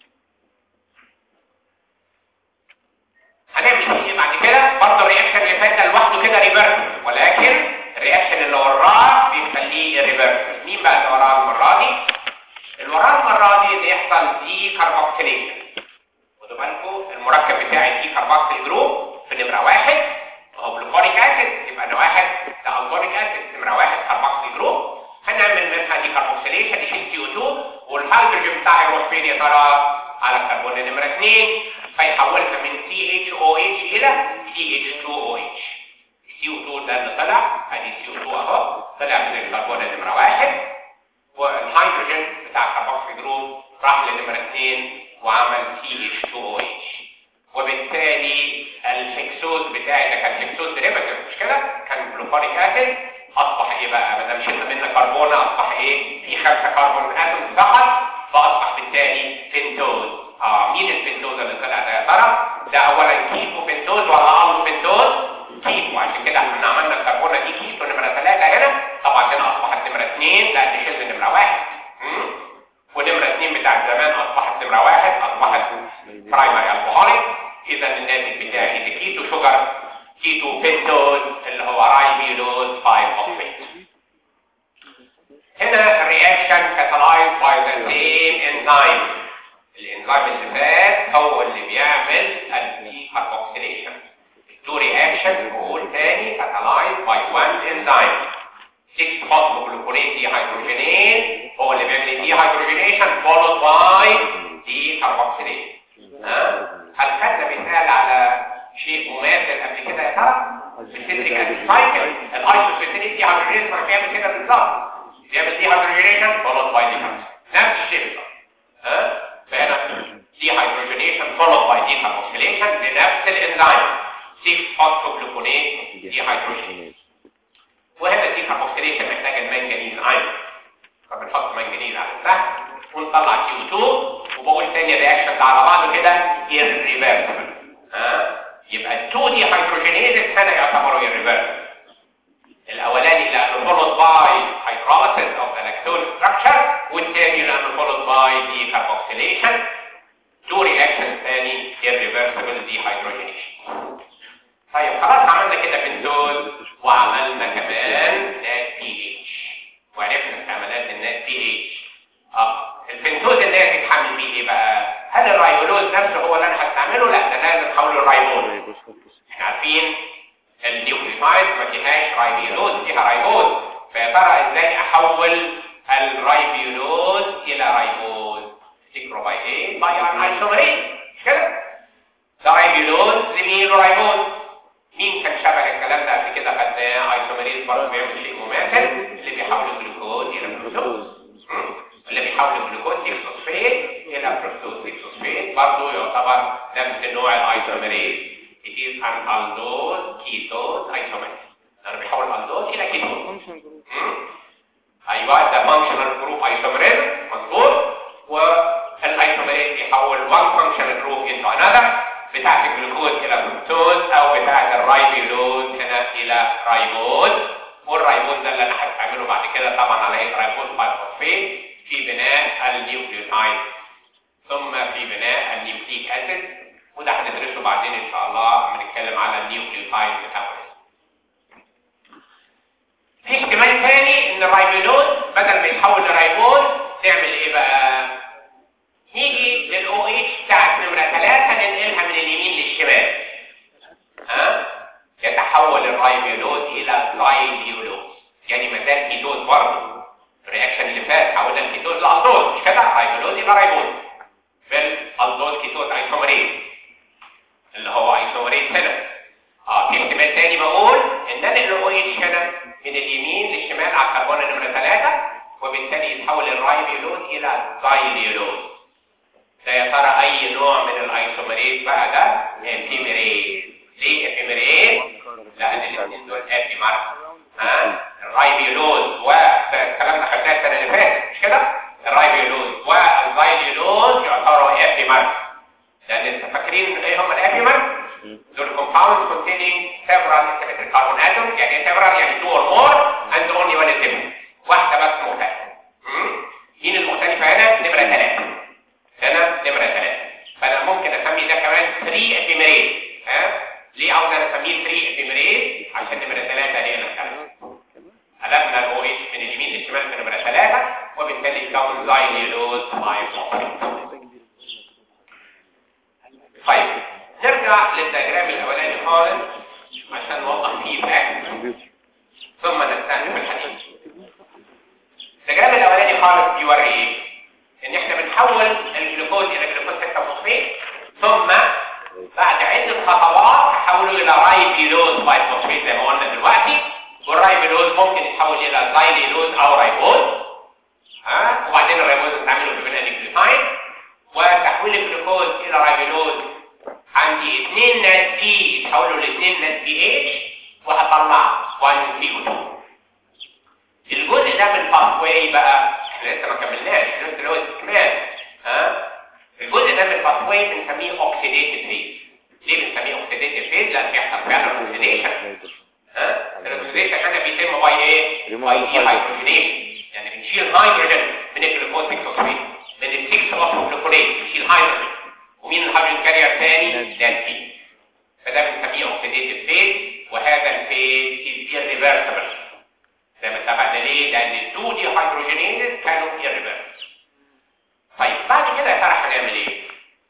هنعمل فيه ايه بعد كده برضه الرياكشن اللي فات ده لوحده كده ريفرس ولكن الرياكشن اللي وراه بيخليه ريفرس مين بقى اللي وراه المره دي اللي وراه المره دي بيحصل دي كاربوكسيليشن خدوا بالكم المركب بتاعي دي كاربوكسيل جروب في نمره واحد وهو جلوكونيك اسيد يبقى انا واحد ده الكونيك اسيد نمره واحد كاربوكسيل جروب هنعمل منها دي كاربوكسيليشن يشيل سي او 2 والهيدروجين بتاعي يروح فين يا ترى على الكربون نمره 2 فيحولها من CHOH الى CH2OH CO2 ده اللي طلع ادي CO2 اهو طلع من الكربون نمره واحد والهيدروجين بتاع الكربوكسي جروب راح لنمره 2 وعمل CH2OH وبالتالي الهكسوز بتاعي ده كان هكسوز ديريفاتيف مش كده كان جلوكونيك اسيد اصبح ايه بقى ما دام شلنا منه كربون اصبح ايه في خمسه كربون اتوم فقط فاصبح بالتالي بنتوز اه مين البنتوز اللي طلع ده يا ترى ده اولا كيتو بنتوز ولا الف بنتوز كيتو عشان كده احنا عملنا الكربونه دي كيتو نمره 3 هنا طبعا هنا اصبحت نمره 2 لان شلنا نمره 1 ونمره 2 بتاعت زمان اصبحت نمره 1 اصبحت برايمري الكحوليك اذا الناتج بتاعي ده كيتو شوجر كيتو بنتوز اللي هو رايبيولوز 5 فوسفيت هنا الرياكشن كاتالايز باي ذا سيم انزيم الانزيم اللي فات هو اللي بيعمل الدي كاربوكسيليشن التو رياكشن بقول تاني كاتالايز باي وان انزيم 6 فوسفوجلوكونيز دي هيدروجينيز هو اللي بيعمل الدي هيدروجينيشن فولود باي دي كاربوكسيليشن ها هل خدنا مثال على شيء مماثل قبل كده يا ترى؟ السيتريك اسيد سايكل الايسوسيتريك دي هيدروجينيز ما بيعمل كده بالظبط بيعمل دي هيدروجينيشن فولود باي دي نفس الشيء بالظبط ها فهنا دي هيدروجينيشن فولود باي دي كاربوكسيليشن لنفس الانزيم 6 فوسفوجلوكونيز دي هيدروجينيز وهنا دي كاربوكسيليشن محتاجه المنجنيز ايون فبنحط منجنيز على السهم ونطلع سي 2 وبقول تاني الرياكشن ده على بعضه كده irreversible ها يبقى ال 2 دي هيدروجينيز هنا يعتبروا irreversible الاولاني لانه فولود باي hydrolysis of the lactose structure والثاني لانه فولود باي دي كاربوكسيليشن تو رياكشن ثاني irreversible dehydrogenation طيب خلاص عملنا كده بنتوز وعملنا كمان نات بي اتش وعرفنا استعمالات النات بي اتش اه البنتوز الناتج هعمل بيه ايه بقى هل الرايبولوز نفسه هو اللي انا هستعمله لا ده لازم احوله لرايبوز احنا عارفين النيوكليوتايد ما فيهاش رايبيولوز فيها رايبوز فيا ترى ازاي احول الرايبيولوز الى رايبوز تفتكروا باي ايه باي ان ايسومريز مش كده ده رايبيولوز زميله رايبوز مين كان شبه الكلام ده قبل كده خدناه ايسومريز برضه بيعمل شيء مماثل اللي بيحول الجلوكوز الى جلوكوز اللي بيحول الجلوكوز 6 فوسفيت الى فركتوز 6 فوسفيت برضه يعتبر نفس النوع الايسومريز it is an aldose ketose isomerase انا بيحول الالدوز الى كيتون ايوه ده functional group isomerase مظبوط والايسومريز النيوكليوتايد ثم في بناء النيوكليك اسيد وده هندرسه بعدين ان شاء الله لما نتكلم على النيوكليوتايد ميتابوليزم في احتمال ثاني ان الرايبولوز بدل ما يتحول لرايبوز نعمل ايه بقى نيجي للاو اتش بتاعت نمره 3 ننقلها من اليمين للشمال ها يتحول الرايبولوز الى جلايبيولوز يعني ما زال كيتوز برضه الرياكشن اللي فات حولنا الكيتوز لالدوز مش كده رايبولوز الى رايبوز بالالدوز كيتوز ايسومريز اللي هو ايسومريز هنا اه في احتمال تاني بقول ان انا الاو اتش هنا من اليمين للشمال على الكربون نمره 3 وبالتالي يتحول الرايبولوز الى زايليولوز ده يا ترى اي نوع من الايسومريز بقى ده ابيميريز ليه ابيميريز لان الاثنين دول ابيمر ها الرايبولوز والكلام ده خدناه السنه اللي فاتت مش كده الرايبولوز والزايليولوز يعتبروا ابيمر لان انت فاكرين ايه هم الابيمر دول compounds containing several symmetric carbon atoms يعني several يعني two or more and only one is different واحدة بس مختلفة مين المختلفة هنا؟ نمرة ثلاثة هنا نمرة ثلاثة فأنا ممكن أسمي ده كمان 3 ephemerase ها؟ ليه عاوز أنا أسميه 3 ephemerase؟ عشان نمرة ثلاثة هي نفسها قلبنا ال OH من اليمين للشمال في نمرة ثلاثة وبالتالي يكون زايليولوز 5 طيب نرجع للدياجرام الاولاني خالص عشان نوضح فيه فاكت ثم نستأنف الحديث الدياجرام الاولاني خالص بيوري ايه ان احنا بنحول الجلوكوز الى جلوكوز 6 فوسفات ثم بعد عده خطوات نحوله الى رايبيلوز 5 فوسفات زي ما قلنا دلوقتي والرايبيلوز ممكن يتحول الى زايليلوز او رايبوز ها وبعدين الرايبوز نستعمله في بناء الجلوكوز وتحويل الجلوكوز الى رايبيلوز عندي 2 نات بي يتحولوا ل 2 نات بي اتش وهطلع 1 سي او 2 الجزء ده من الباثواي بقى احنا لسه ما كملناش لسه اللي هو استكمال ها الجزء ده من الباثواي بنسميه اوكسيديتيف فيز ليه بنسميه اوكسيديتيف فيز لان بيحصل فعلا اوكسيديشن ها الاوكسيديشن هنا بيتم باي ايه باي دي هيدروجينيشن يعني بنشيل هيدروجين من الجلوكوز 6 فوسفات من ال 6 اوف جلوكونيت بنشيل هيدروجين ومين الهيدروجين كارير ثاني ده الفيز فده بنسميه اوكسيديتيف فيز وهذا الفيز از irreversible زي ما اتفقنا ليه لان الدو دي هيدروجينيز كانوا irreversible طيب بعد كده يا ترى هنعمل ايه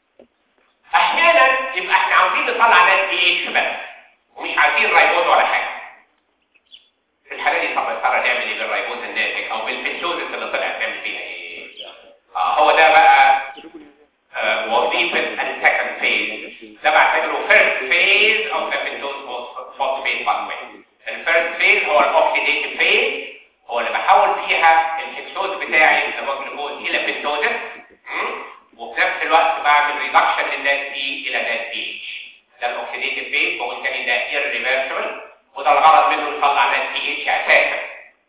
احيانا يبقى احنا عاوزين نطلع ناس بي اتش بس ومش عايزين رايبوز ولا حاجه في الحاله دي طب يا ترى نعمل ايه بالرايبوز الناتج او بالبنتوزس اللي طلعت نعمل فيها ايه آه هو ده بقى آه وظيفه السكند فيز ده بعتبره فيرست فيز او بنتوز فوسفيت باثوي الفيرست فيز هو الاوكسيديتيف فيز هو اللي بحول فيها الهكسوز بتاعي اللي هو جلوكوز الى بنتوزس وفي نفس الوقت بعمل ريدكشن للناس بي الى ناس بي اتش ده الاوكسيديتيف فيز وبالتالي ده irreversible وده الغرض منه يطلع ناس بي اتش اساسا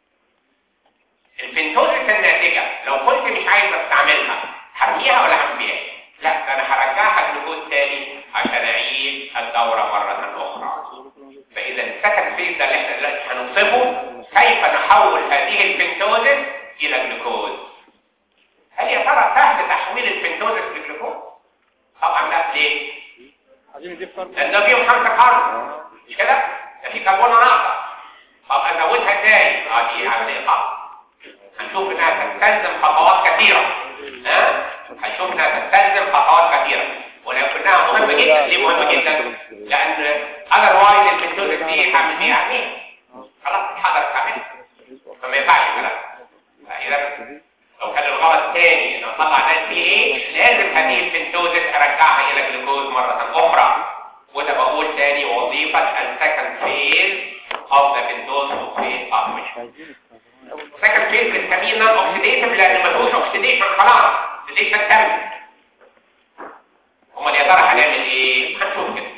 البنتوزس الناتجه لو كنت مش عايز استعملها هرميها ولا هعمل بيها لا ده انا هرجعها جلوكوز تاني عشان اعيد الدوره مره اخرى فاذا السكند فيز ده اللي احنا دلوقتي هنوصفه كيف نحول هذه البنتوزس الى جلوكوز هل يا ترى سهل تحويل البنتوزس لجلوكوز طبعا لا ليه عايزين نضيف فرق لان ده فيهم خمسه كربون مش كده ده في كربونه ناقصه طب ازودها ازاي اه دي عمليه صعبه هنشوف انها تستلزم خطوات كثيره ها هنشوف انها تستلزم خطوات كثيره ولكنها مهمه جدا ليه مهمه جدا لان اذروايز البنتوزس دي هعمل بيها عمليه خلاص اتحضرت عمليه فما ينفعش الكلام فاذا لو كان الغرض تاني ان اطلع ناس بي اتش لازم هذه البنتوزس ارجعها الى جلوكوز مره اخرى وده بقول تاني وظيفه السكند فيز اوف ذا بنتوز فيز باثوي سكند فيز بنسميه نون اوكسيديتيف لان ما فيهوش اوكسيديشن خلاص اوكسيديشن تم امال يا ترى هنعمل ايه هنشوف كده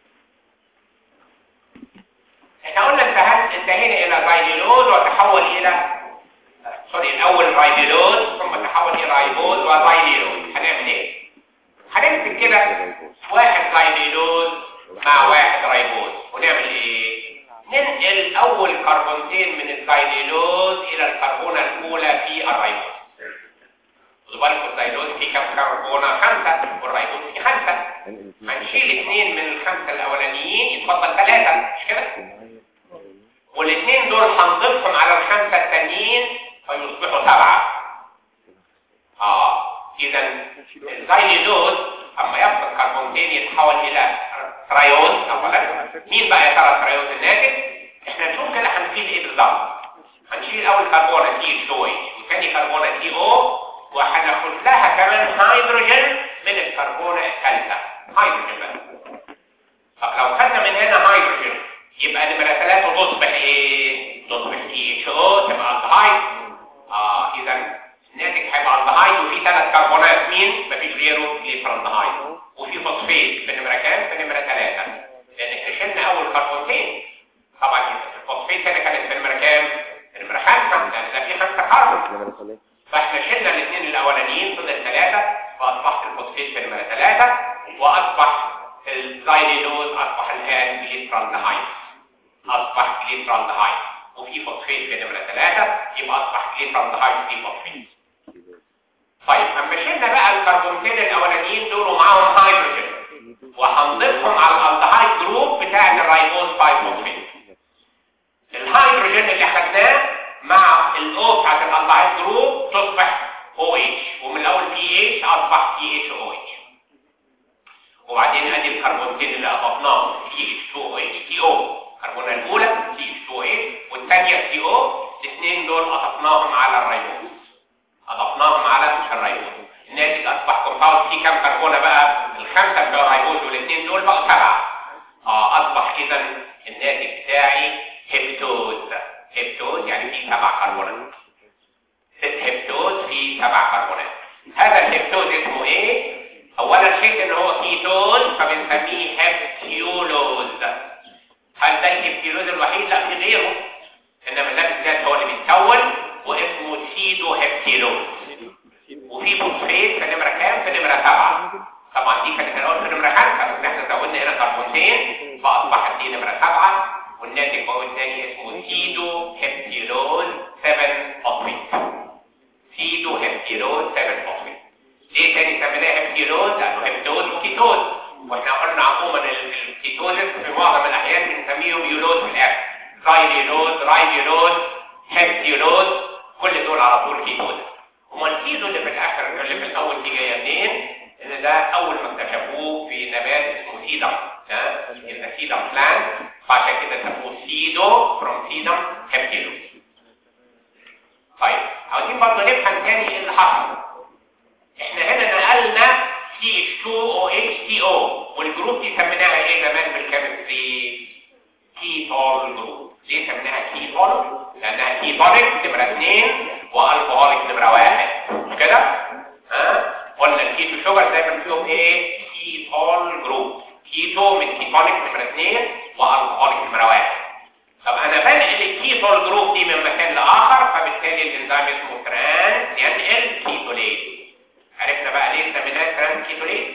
احنا قلنا انتهت انتهينا الى رايبيلوز وتحول الى سوري الاول رايبيلوز ثم تحول الى رايبوز ورايبيلوز هنعمل ايه هنمسك كده واحد رايبيلوز مع واحد رايبوز ونعمل ايه ننقل اول كربونتين من الزايليلوز الى الكربونه الاولى في الرايبوز خدوا بالكم فيه كام كربونه خمسه والرايبوز فيه خمسه هنشيل اثنين من الخمسه الاولانيين يتفضل ثلاثه مش كده والاثنين دول هنضيفهم على الخمسه التانيين فيصبحوا سبعه اه اذا الزايليزوز اما يفقد كربونتين يتحول الى تريوز اولا مين بقى يا ترى التريوز الناتج احنا نشوف كده هنشيل ايه بالظبط هنشيل اول كربونه سي اتش او اتش وثاني كربونه سي او وهناخد لها كمان هيدروجين من الكربونه الثالثه هيدروجين بقى طب لو خدنا من هنا هيدروجين يبقى نمره ثلاثه تصبح ايه؟ تصبح سي اتش او تبقى الدهايد اه اذا الناتج هيبقى الدهايد وفي ثلاث كربونات مين؟ مفيش غيره جليسرالدهايد وفي فوسفيت في نمره كام؟ في نمره ثلاثه لان احنا شلنا اول كربونتين طبعا الفوسفيت هنا كانت في نمره كام؟ في نمره خمسه لان ده في خمسه كربون فاحنا شلنا الاثنين الاولانيين فضل ثلاثه فاصبحت الفوسفيت في نمره ثلاثه واصبح الزايلينوز اصبح الان جليسرالدهايد اصبح جليسرالدهايد وفي فوسفيت في نمره ثلاثه يبقى اصبح جليسرالدهايد وفي فوسفيت طيب اما شلنا بقى الكربونتين الاولانيين دول ومعاهم هيدروجين وهنضيفهم على الالدهايد جروب بتاع الرايبوز 5 فوسفيت الهيدروجين اللي اخدناه مع الاو بتاعت الالدهايد جروب تصبح او اتش ومن الاول بي اتش اصبح بي اتش او اتش وبعدين ادي الكربونتين اللي اضفناهم سي اتش 2 او اتش تي او الكربونه الاولى سي اتش 2 او اتش والثانيه سي او الاثنين دول اضفناهم على الريبوز اضفناهم على الريبوز الناتج اصبح كومباوند فيه كام كربونه بقى الخمسه بتوع الريبوز والاثنين دول بقوا سبعه اه اصبح اذا الناتج بتاعي هيبتوز هيبتوز يعني فيه سبع كربونات ست هيبتوز فيه سبع كربونات هذا الهيبتوز اسمه ايه اولا شيء ان هو كيتوز فبنسميه هيبتيولوز هل ده الهيبتيولوز الوحيد لا في غيره انما ده بالذات هو اللي بيتكون واسمه سيدو هيبتيلوز وفي فوسفيت في نمره كام في نمره سبعه طبعا دي كانت الاول في نمره خمسه بس احنا زودنا هنا كربونتين فاصبحت دي نمره سبعه والناتج هو الثاني اسمه سيدو هيبتيلوز 7 فوسفيت سيدو هيبتيلوز 7 فوسفيت ليه تاني سميناه هيبتيلوز لانه هيبتوز وكيتوز واحنا قلنا عموما الكيتوز في معظم الاحيان بنسميهم يولوز في الاخر رايليلوز رايليلوز هيبتيلوز كل دول على طول كيتوز هما الكيتو اللي في الاخر اللي في الاول دي جايه منين؟ ان ده اول ما اكتشفوه في نبات اسمه سيدم ها يبقى سيدم بلانت فعشان كده سموه سيدو فروم سيدم هيبتيلوز طيب عاوزين برضه نفهم تاني ايه اللي حصل احنا هنا نقلنا CH2OH CO والجروب دي سميناها ايه زمان بالكيمستري كيتول جروب ليه سميناها كيتول لانها كيتوليك نمره 2 والكهوليك نمره 1 مش كده ها قلنا الكيتو شوجر دايما فيهم ايه كيتول جروب كيتو من كيتوليك نمره 2 والكهوليك نمره 1 طب انا بنقل الكيتول جروب دي من مكان لاخر فبالتالي الانزيم اسمه ترانس ينقل كيتوليز عرفنا بقى ليه سميناه ترانس كيتوليز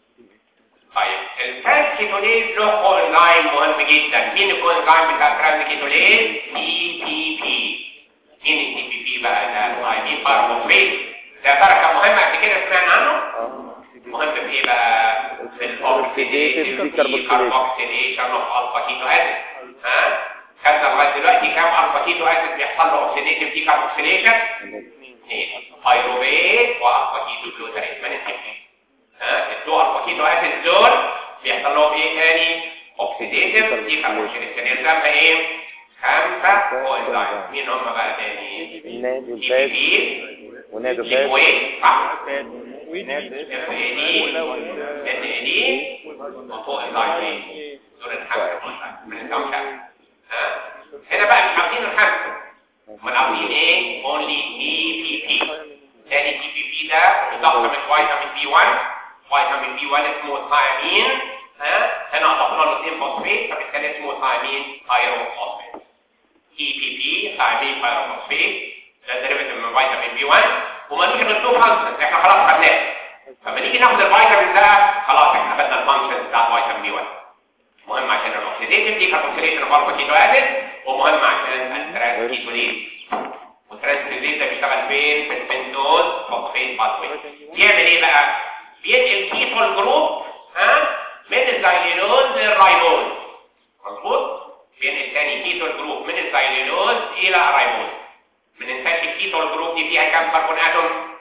طيب الترانس كيتوليز له كوانزيم مهم جدا مين الكوانزيم بتاع الترانس كيتوليز تي تي بي مين التي بي بي بقى ده اي بي باربوفيت ده تركه مهمه قبل كده سمعنا عنه مهم في ايه بقى في الاوكسيديتيف كاربوكسيليشن اوف الفا كيتو اسيد ها خدنا لغايه دلوقتي كام الفا كيتو اسيد بيحصل له اوكسيديتيف دي كاربوكسيليشن بايروبيت والفا كيتو جلوتاريت ما ننساش ها الدو الفا كيتو اسيد دول بيحصل لهم ايه تاني اوكسيديتيف دي كاربوكسيليشن يلزمها ايه خمسه كوانزايم مين هم بقى تاني نادي تي الباس بي ونادي تي الباس بي صح نادي اف اي دي ان اي دي وفوق اللاين دول الخمسه من الخمسه ها هنا بقى مش عاوزين الخمسه امال عاوزين ايه اونلي تي بي بي تاني تي بي بي ده مضخم من فيتامين بي 1 فيتامين بي 1 اسمه ثايمين ها هنا اضفنا له اثنين فوسفيت فبالتالي اسمه ثايمين ايرون فوسفيت تي بي بي ثايمين ايرون فوسفيت ده ديريفيتيف من فيتامين بي 1 ومالوش غير تو فانكشنز احنا خلاص خدناه فلما نيجي ناخد الفيتامين ده خلاص احنا خدنا الفانكشنز بتاع فيتامين بي 1 مهم عشان الاوكسيديتيف دي كاربوكسيليشن اوف الفا كيتو اسيد ومهم عشان الترانسكيتوليز والترانسكيتوليز ده بيشتغل فين في البنتوز فوسفيت باثوي يعمل ايه ايه بقى بينقل كيتول جروب ها من الزايلينوز للرايبوز مظبوط بينقل تاني كيتول جروب من الزايلينوز الى الرايبوز ما ننساش الكيتول جروب دي فيها كام كربون اتوم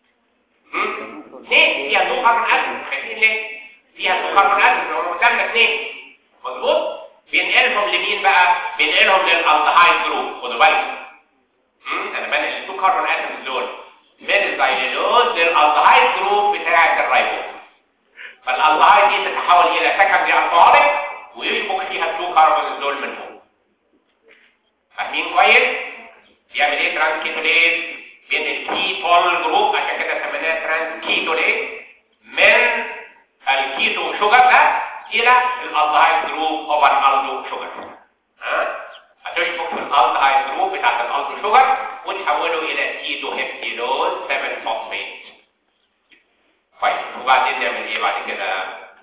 اثنين فيها تو كربون اتوم خايفين ليه فيها تو كربون اتوم لو قدامنا اثنين مظبوط بينقلهم لمين بقى بينقلهم للالدهايد جروب خدوا بالكم انا بنقل التو كربون اتومز دول من الزايلينوز للالدهايد جروب بتاعه الرايبوز فالالدهايد دي تتحول الى سكندري الكحوليك ويشبك فيها التو كربونز دول من فوق فاهمين كويس بيعمل ايه ترانس كيتوليز بين الكيتول جروب عشان كده سميناه ترانس كيتوليز من الكيتو شوجر ده الى الالدهايد جروب اوفر الالدو شوجر ها هتشبك في الالدهايد جروب بتاعت الالدو شوجر وتحوله الى كيتو هيبتيلوز 7 فوسفيت طيب وبعدين نعمل ايه بعد كده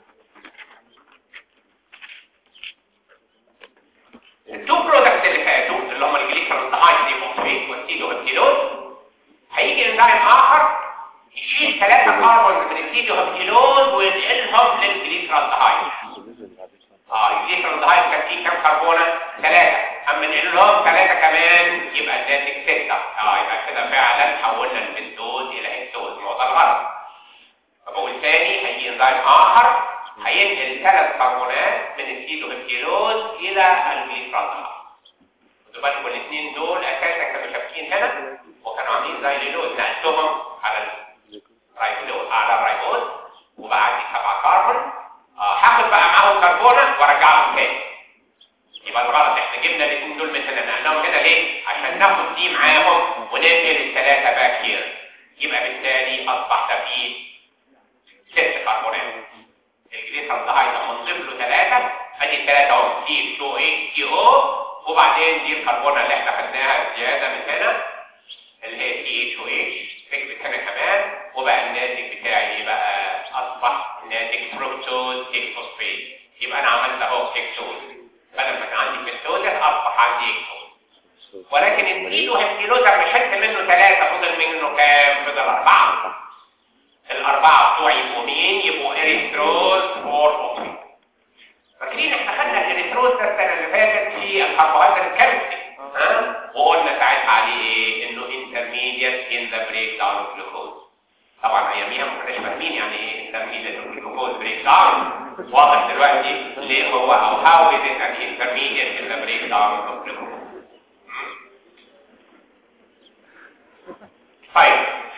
التو برودكتس اللي فاتوا اللي هم الجليسرالدهايد دي فوسفيت والكيتو هيبتيلوز هيجي انزيم اخر يشيل ثلاثة كربون من الكيتو هيبتيلوز وينقلهم للجليسرالدهايد اه الجليسرالدهايد كان فيه كام كربونه ثلاثة اما نقل لهم ثلاثة كمان يبقى الناتج ستة اه يبقى كده فعلا حولنا البنتوز الى هيكتوز ما هو ده الغرض فبقول تاني هيجي انزيم اخر هينقل ثلاث كربونات من الكيتو هيبتيلوز الى الجليسرالدهايد خدوا بالكم الاثنين دول اساسا كانوا شابكين هنا وكانوا عاملين زي ليلوز نقلتهم على الرايبوز على الرايبوز وبقى عندي سبعة كربون آه هاخد بقى معاهم كربونه وارجعهم تاني يبقى الغلط احنا جبنا الاثنين دول من هنا نقلناهم هنا ليه؟ عشان ناخد دي معاهم وننقل الثلاثه باك هير يبقى بالتالي اصبح ده فيه ست كربونات الجليسرالدهايد لما نضيف له ثلاثه ادي الثلاثه اهم دي 2 اتش تي او وبعدين دي الكربونه اللي احنا خدناها زياده من هنا اللي هي تي اتش او اتش ركبت هنا كمان وبقى الناتج بتاعي ايه بقى اصبح ناتج فركتوز 6 فوسفيت يبقى انا عملت اهو هيكسوز بدل ما كان عندي بنتوزا اصبح عندي هيكسوز ولكن الكيلو هيكسيلوزا مش شلت منه ثلاثه فضل منه كام؟ فضل اربعه الاربعه بتوع يبقوا مين؟ يبقوا اريثروز 4 فوسفيت فاكرين احنا خدنا الاريثروز ده السنه اللي فاتت في الكربوهيدرات الكيمستري ها وقلنا ساعتها عليه ايه انه intermediate in the breakdown of glucose طبعا اياميها ما كناش فاهمين يعني ايه intermediate of glucose breakdown واضح دلوقتي ليه هو او how is it an intermediate in the breakdown of glucose طيب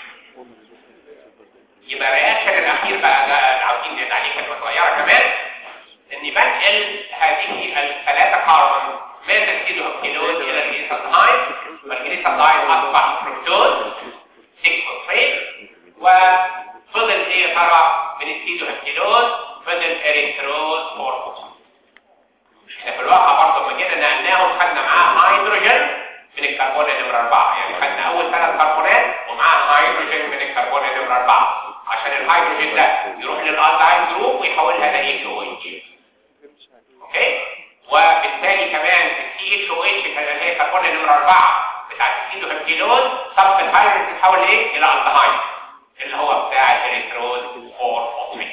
يبقى الرياكشن الاخير بقى ده عاوزين نزيد عليه كلمه صغيره كمان اني بنقل هذه الثلاثه كربون من الكيلوز الى الجليسرالدهايد والجليسرالدهايد اصبح فركتوز 6 فوسفيت وفضل ايه يا ترى من الكيتو الكيلوز فضل اريثروز 4 فوسفيت احنا في الواقع برضه لما جينا نقلناهم خدنا معاه هيدروجين من الكربون نمره 4 يعني خدنا اول ثلاث كربونات ومعاه هيدروجين من الكربون نمره 4 عشان الهيدروجين ده يروح للالدهايد جروب ويحولها ل اتش او اتش اوكي وبالتالي كمان السي اتش او اتش اللي هي كربون نمره 4 بتاع الكيلو هيبتيلوز صف الهيدروجين تتحول ايه الى الدهايد اللي هو بتاع الاريثروز 4 فوسفيت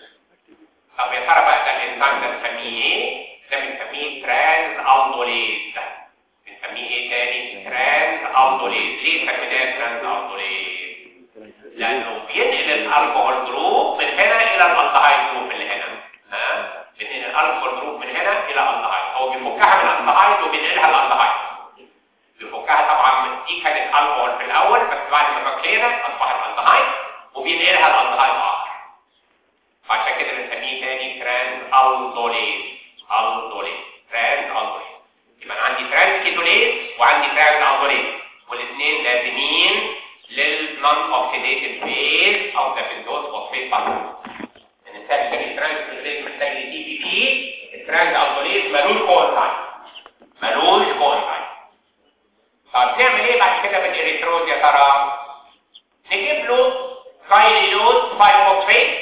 طب يا ترى بقى ده الانزيم ده بنسميه ايه ده بنسميه ترانز الدوليز بنسميه ايه تاني ترانز الدوليز ليه سميناه ترانز الدوليز لانه بينقل الالكوهول جروب من هنا الى الالدهايد جروب اللي هنا ها بينقل الالكوهول جروب من هنا الى الالدهايد هو بيفكها من الالدهايد وبينقلها الالدهايد بيفكها طبعا دي كانت الكوهول في الاول بس بعد ما فكينا اصبحت الدهايد وبينقلها الالدهايد اخر فعشان كده بنسميه تاني ترانز الدوليز الدوليز ترانز الدوليز يبقى انا عندي ترانز كيتوليز وعندي ترانز الدوليز والاثنين لازمين للنون اوكسيديتيف فيز او ذا بنتوز فوسفيت باثوي ان الثاني تاني ترانز كيتوليز محتاج لي دي بي بي الترانز الدوليز ملوش كوانزايم ملوش كوانزايم طب نعمل ايه بعد كده بالاريثروز يا ترى نجيب له زايلينوز 5 فوسفيت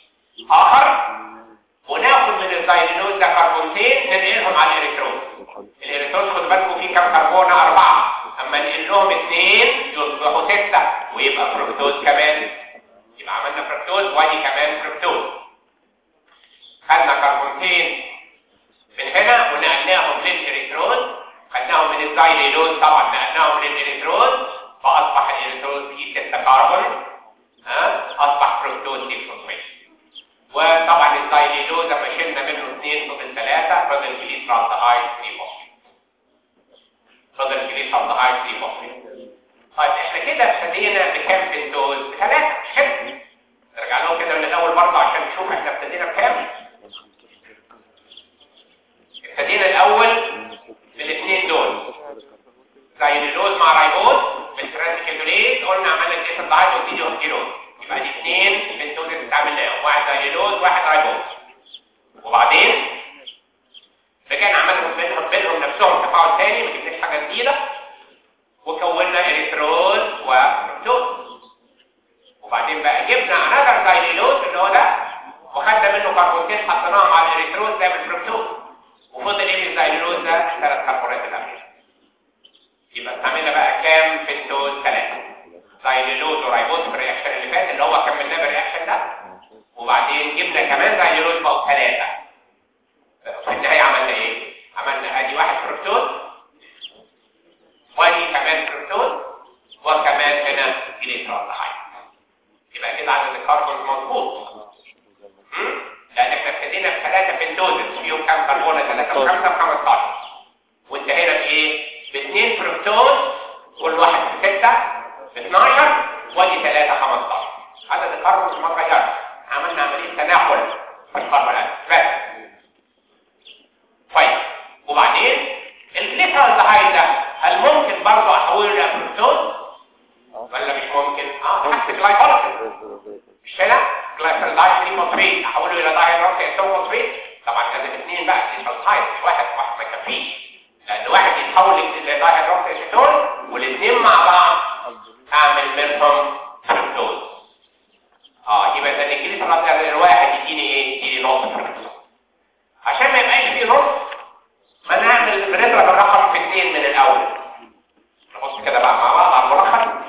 اخر وناخد من الزايلينوز ده كربونتين ننقلهم على الاريثروز الاريثروز خد بالكم فيه كام كربونه اربعه اما ننقل لهم اثنين يصبحوا سته ويبقى فركتوز كمان يبقى عملنا يبقى دي اثنين بنتوزس استعملناهم واحد زايلوز واحد رايبوز وبعدين رجعنا عملنا بينهم بينهم نفسهم تفاعل تاني ما جبناش حاجه جديده وكونا اريثرول وفركتوز وبعدين بقى جبنا انذر زايلوز اللي هو ده وخدنا منه كربونتين حطيناهم على الاريثرول ده بالفركتوز وفضل ايه من الزايلوز ده الثلاث كربونات الاخيره يبقى استعملنا بقى كام فينتوز ثلاثه زايلوز ورايبوز في الرياكشن اللي فات اللي هو كملناه بالرياكشن ده وبعدين جبنا كمان زايلوز بقوا ثلاثه في النهايه عملنا ايه؟ عملنا ادي واحد فركتوز وادي كمان فركتوز وكمان هنا جليسرالدهايد يبقى كده عدد الكربون مظبوط هم؟ لان احنا ابتدينا بثلاثه بنتوزز فيهم كام كربونه 3 و5 ب15 وانتهينا بايه؟ باثنين فركتوز كل واحد في 6 ب 12 وادي 3 15 عدد الكربون ما اتغيرش عملنا عمليه تناقل في الكربونات بس طيب وبعدين الجليسرالدهايد ده هل ممكن برضه احوله الى فركتوز ولا مش ممكن؟ اه حتى جلايكوليسيس مش كده؟ جلايكوليسيس فوسفيت احوله الى دايهيدروكسي اسيتون فوسفيت طبعا لازم اثنين بقى جليسرالدهايد مش واحد واحد ما يكفيش لان واحد يتحول لدايهيدروكسي اسيتون والاثنين مع بعض اعمل منهم فركتوز اه يبقى ده الجليسرالدهايد الواحد يديني ايه؟ يديني نص فركتوز عشان ما يبقاش فيه نص ما نعمل بنضرب الرقم في اثنين من الاول نبص كده بقى مع بعض على الملخص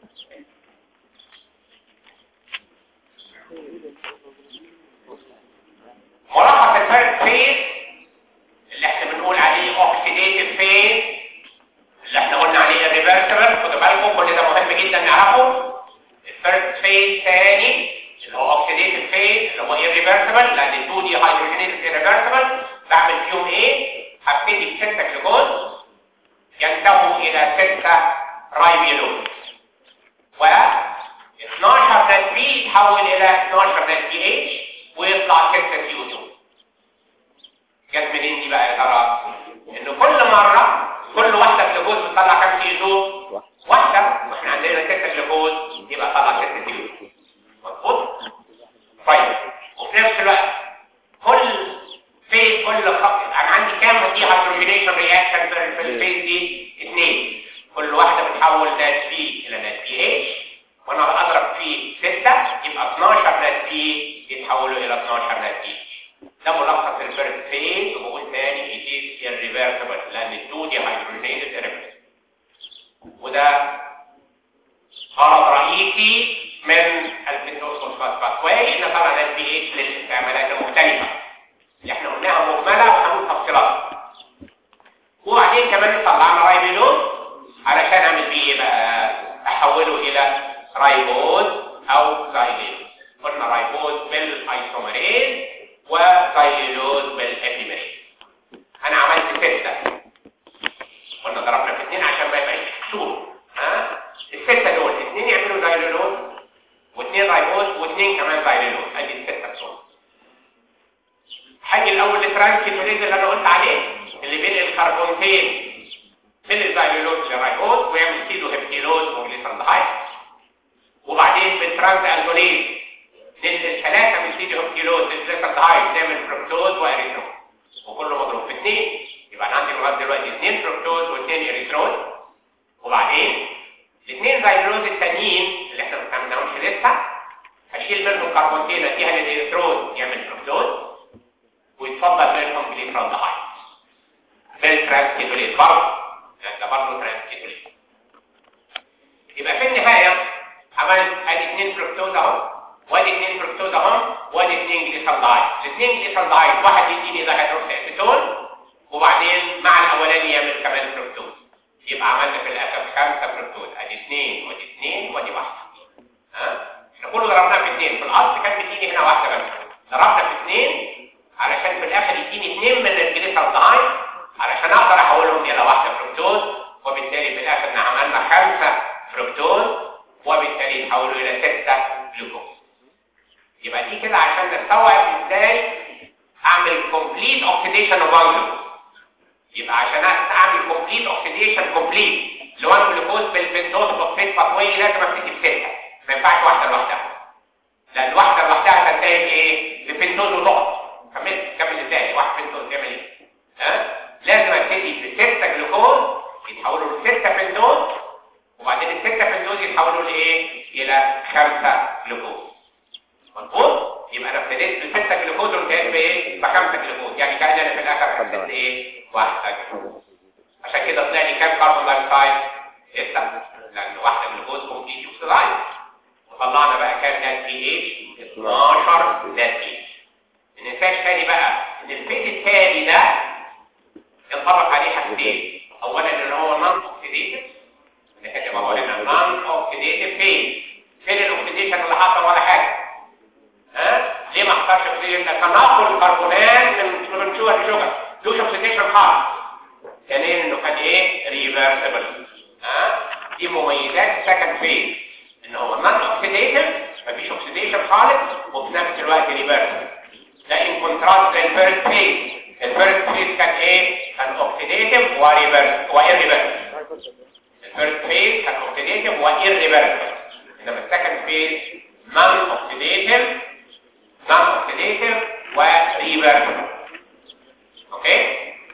ملخص الفيرست فيز اللي احنا بنقول عليه اوكسيديتيف فيز اللي احنا قلنا عليه الريفرسبل خدوا بالكم كل ده مهم جدا نعرفه الفيرست فيز ثاني اللي هو اوكسيديتيف فيز اللي هو irreversible لان 2 دي هيدروجينيز irreversible بعمل فيهم ايه؟ هبتدي ب 6 جلوكوز ينتهوا الى 6 رايبيلوز و 12 نات بي يتحول الى 12 نات بي اتش ويطلع 6 سي او 2 جت منين دي بقى يا ترى؟ ان كل مره كل واحده جلوكوز بتطلع كام سي او 2 واحده واحنا عندنا 6 جلوكوز يبقى طلع 6 سي او 2 مظبوط؟ طيب وفي نفس الوقت كل في كل خط انا عندي كام دي هيدروجينيشن رياكشن في الفيز دي اثنين كل واحده بتحول نات بي الى نات بي اتش وانا بضرب في 6 يبقى 12 نات بي يتحولوا الى 12 نات بي ده ملخص الفيرست فيز وبقول تاني it is irreversible لان الدو دي هيدروجينيز irreversible وده غرض رئيسي من البنتوسفوسفات باثواي ان طبعا نات بي اتش للاستعمالات المختلفه اللي احنا قلناها مجمله وهنقول تفصيلاتها وبعدين كمان طلعنا رايبيلوز علشان اعمل بيه ايه بقى احوله الى رايبوز او زايليز قلنا رايبوز بالايسومريز وزايليلوز بالابيمريز انا عملت ستة قلنا ضربنا في اثنين عشان ما يبقاش كسور ها الستة دول اثنين يعملوا زايليلوز واثنين رايبوز واثنين كمان زايليلوز ادي الستة بتوع هاجي الاول للترانسكيتوليز اللي انا قلت عليه اللي بين الكربونتين من الزايلولوز للرايبوز ويعمل كيلو هيبتيلوز وجليسرالدهايد وبعدين بالترانس الكوليز ننزل ثلاثه من كيلو هيبتيلوز للجليسرالدهايد نعمل فركتوز واريثروز وكله مضروب في اثنين يبقى انا عندي لغايه دلوقتي اثنين فركتوز واثنين اريثروز وبعدين الاثنين زايلولوز التانيين اللي احنا ما استعملناهمش لسه هشيل منهم كربونتين اديها للاريثروز يعمل فركتوز ويتفضل منهم جليسرالدهايد بالترانسكيتوليز برضه ده برضه ترانسكيتوليز يبقى في النهايه عملت ادي اثنين فركتوز اهو وادي اثنين فركتوز اهو وادي اثنين جليسرالدهايد الاثنين جليسرالدهايد واحد يديني ده هيدروكسي اسيتون وبعدين مع الاولاني يعمل كمان فركتوز يبقى عملنا في الاخر خمسه فركتوز ادي اثنين وادي اثنين وادي واحده ها احنا كله ضربناها في اثنين في الاصل كانت بتيجي هنا واحده بس ضربنا في اثنين علشان في الاخر يديني اثنين من الجليسرالدهايد علشان اقدر احولهم الى واحده فركتوز وبالتالي في الاخر عملنا خمسه فركتوز وبالتالي يتحولوا الى سته جلوكوز يبقى دي كده عشان نستوعب ازاي اعمل كومبليت اوكسيديشن اوف يبقى عشان اعمل كومبليت اوكسيديشن كومبليت لوان جلوكوز بالبنتوز فوسفيت باثواي لازم ابتدي بسته ما ينفعش واحده لوحدها لان واحده لوحدها تنتهي بايه ببنتوز وتقعد كمل كمل ازاي واحد بنتوز يعمل ايه ها لازم ابتدي بستة جلوكوز يتحولوا لستة بنتوز وبعدين الستة بنتوز يتحولوا لايه الى خمسة جلوكوز مظبوط يبقى انا ابتديت بستة جلوكوز وانتهيت بايه بخمسة جلوكوز يعني كان انا في الاخر حسيت ايه واحدة جلوكوز عشان كده طلع لي كام كربون دايوكسيد ستة لان واحدة جلوكوز كومبليت اوكسيدايز وطلعنا بقى كام نات بي اتش 12 نات بي اتش ما ننساش تاني بقى ان الفيز التالي ده ينطبق عليه حاجتين اولا اللي هو نون اوكسيديتيف اللي كاتب اهو هنا نون اوكسيديتيف فيز فين الاكسيديشن اللي حصل ولا حاجه ها ليه ما حصلش اوكسيديشن ده تناقل الكربونات من من شوجر لشوجر دوش اوكسيديشن خالص ثانيا انه كان ايه ريفرسبل ها دي مميزات سكند فيز ان هو نون اوكسيديتيف مفيش اوكسيديشن خالص وفي نفس الوقت ريفرسبل ده ان كونتراست للفيرست فيز الفيرست فيز كان ايه كان اوكسيديتيف وريفرس وايريفرس الفيرست فيز كان اوكسيديتيف وايريفرس انما السكند فيز نون اوكسيديتيف نون اوكسيديتيف وريفرس اوكي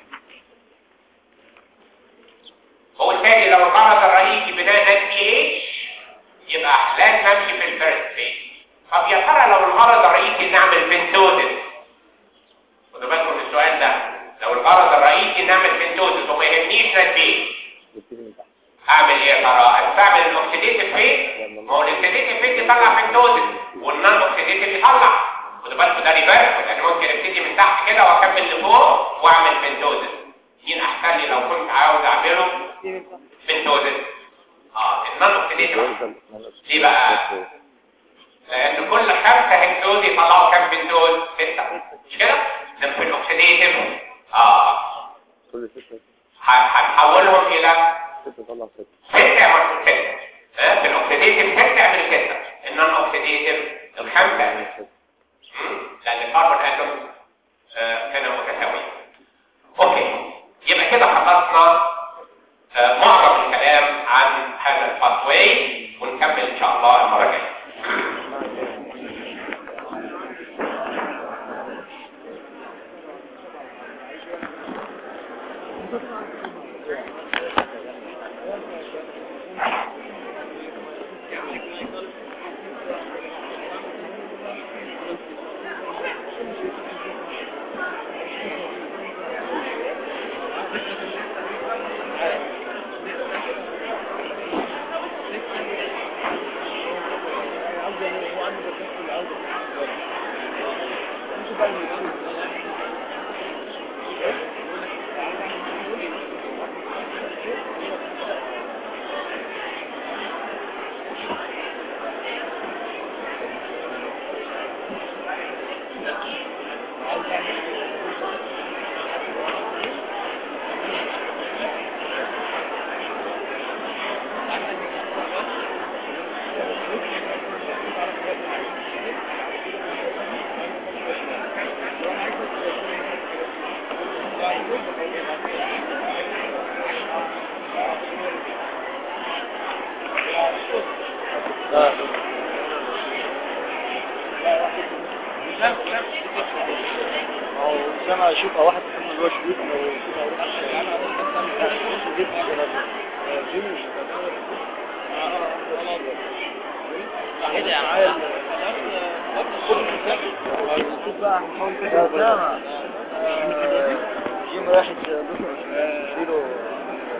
وبالتالي لو الغرض الرئيسي بناء نت بي اتش يبقى لازم نمشي في الفيرست فيز طب يا ترى لو الغرض الرئيسي نعمل بنتوزس خدوا بالكم من السؤال ده لو الغرض الرئيسي نعمل بنتوزس وما يهمنيش نت بي اعمل ايه يا ترى استعمل الاكسيديتيف فيز ما هو الاكسيديتيف فيز يطلع بنتوزس والنون اوكسيديتيف يطلع خدوا بالكم ده ريفرس لان ممكن ابتدي من تحت كده واكمل لفوق واعمل بنتوزس مين احسن لي لو كنت عاوز اعمله بنتوزس اه النون اوكسيديتيف ليه بقى لان كل خمسة هكتوز يطلعوا كام بنتوز ستة مش كده ده في الاكسيديتيف اه كل ستة هنحولهم الى ستة طلع ستة ستة يعمل ستة آه، في الاكسيديتيف ستة يعمل ستة النون اوكسيديتيف الخمسة يعمل ستة مم، لان الكربون اتوم آه، كانوا متساويين اوكي يبقى كده خلصنا آه، معظم الكلام عن هذا الباثواي ونكمل ان شاء الله المره الجايه أو سنة أشوف واحد من جوه شريك لو يوم واحد دكتور اديله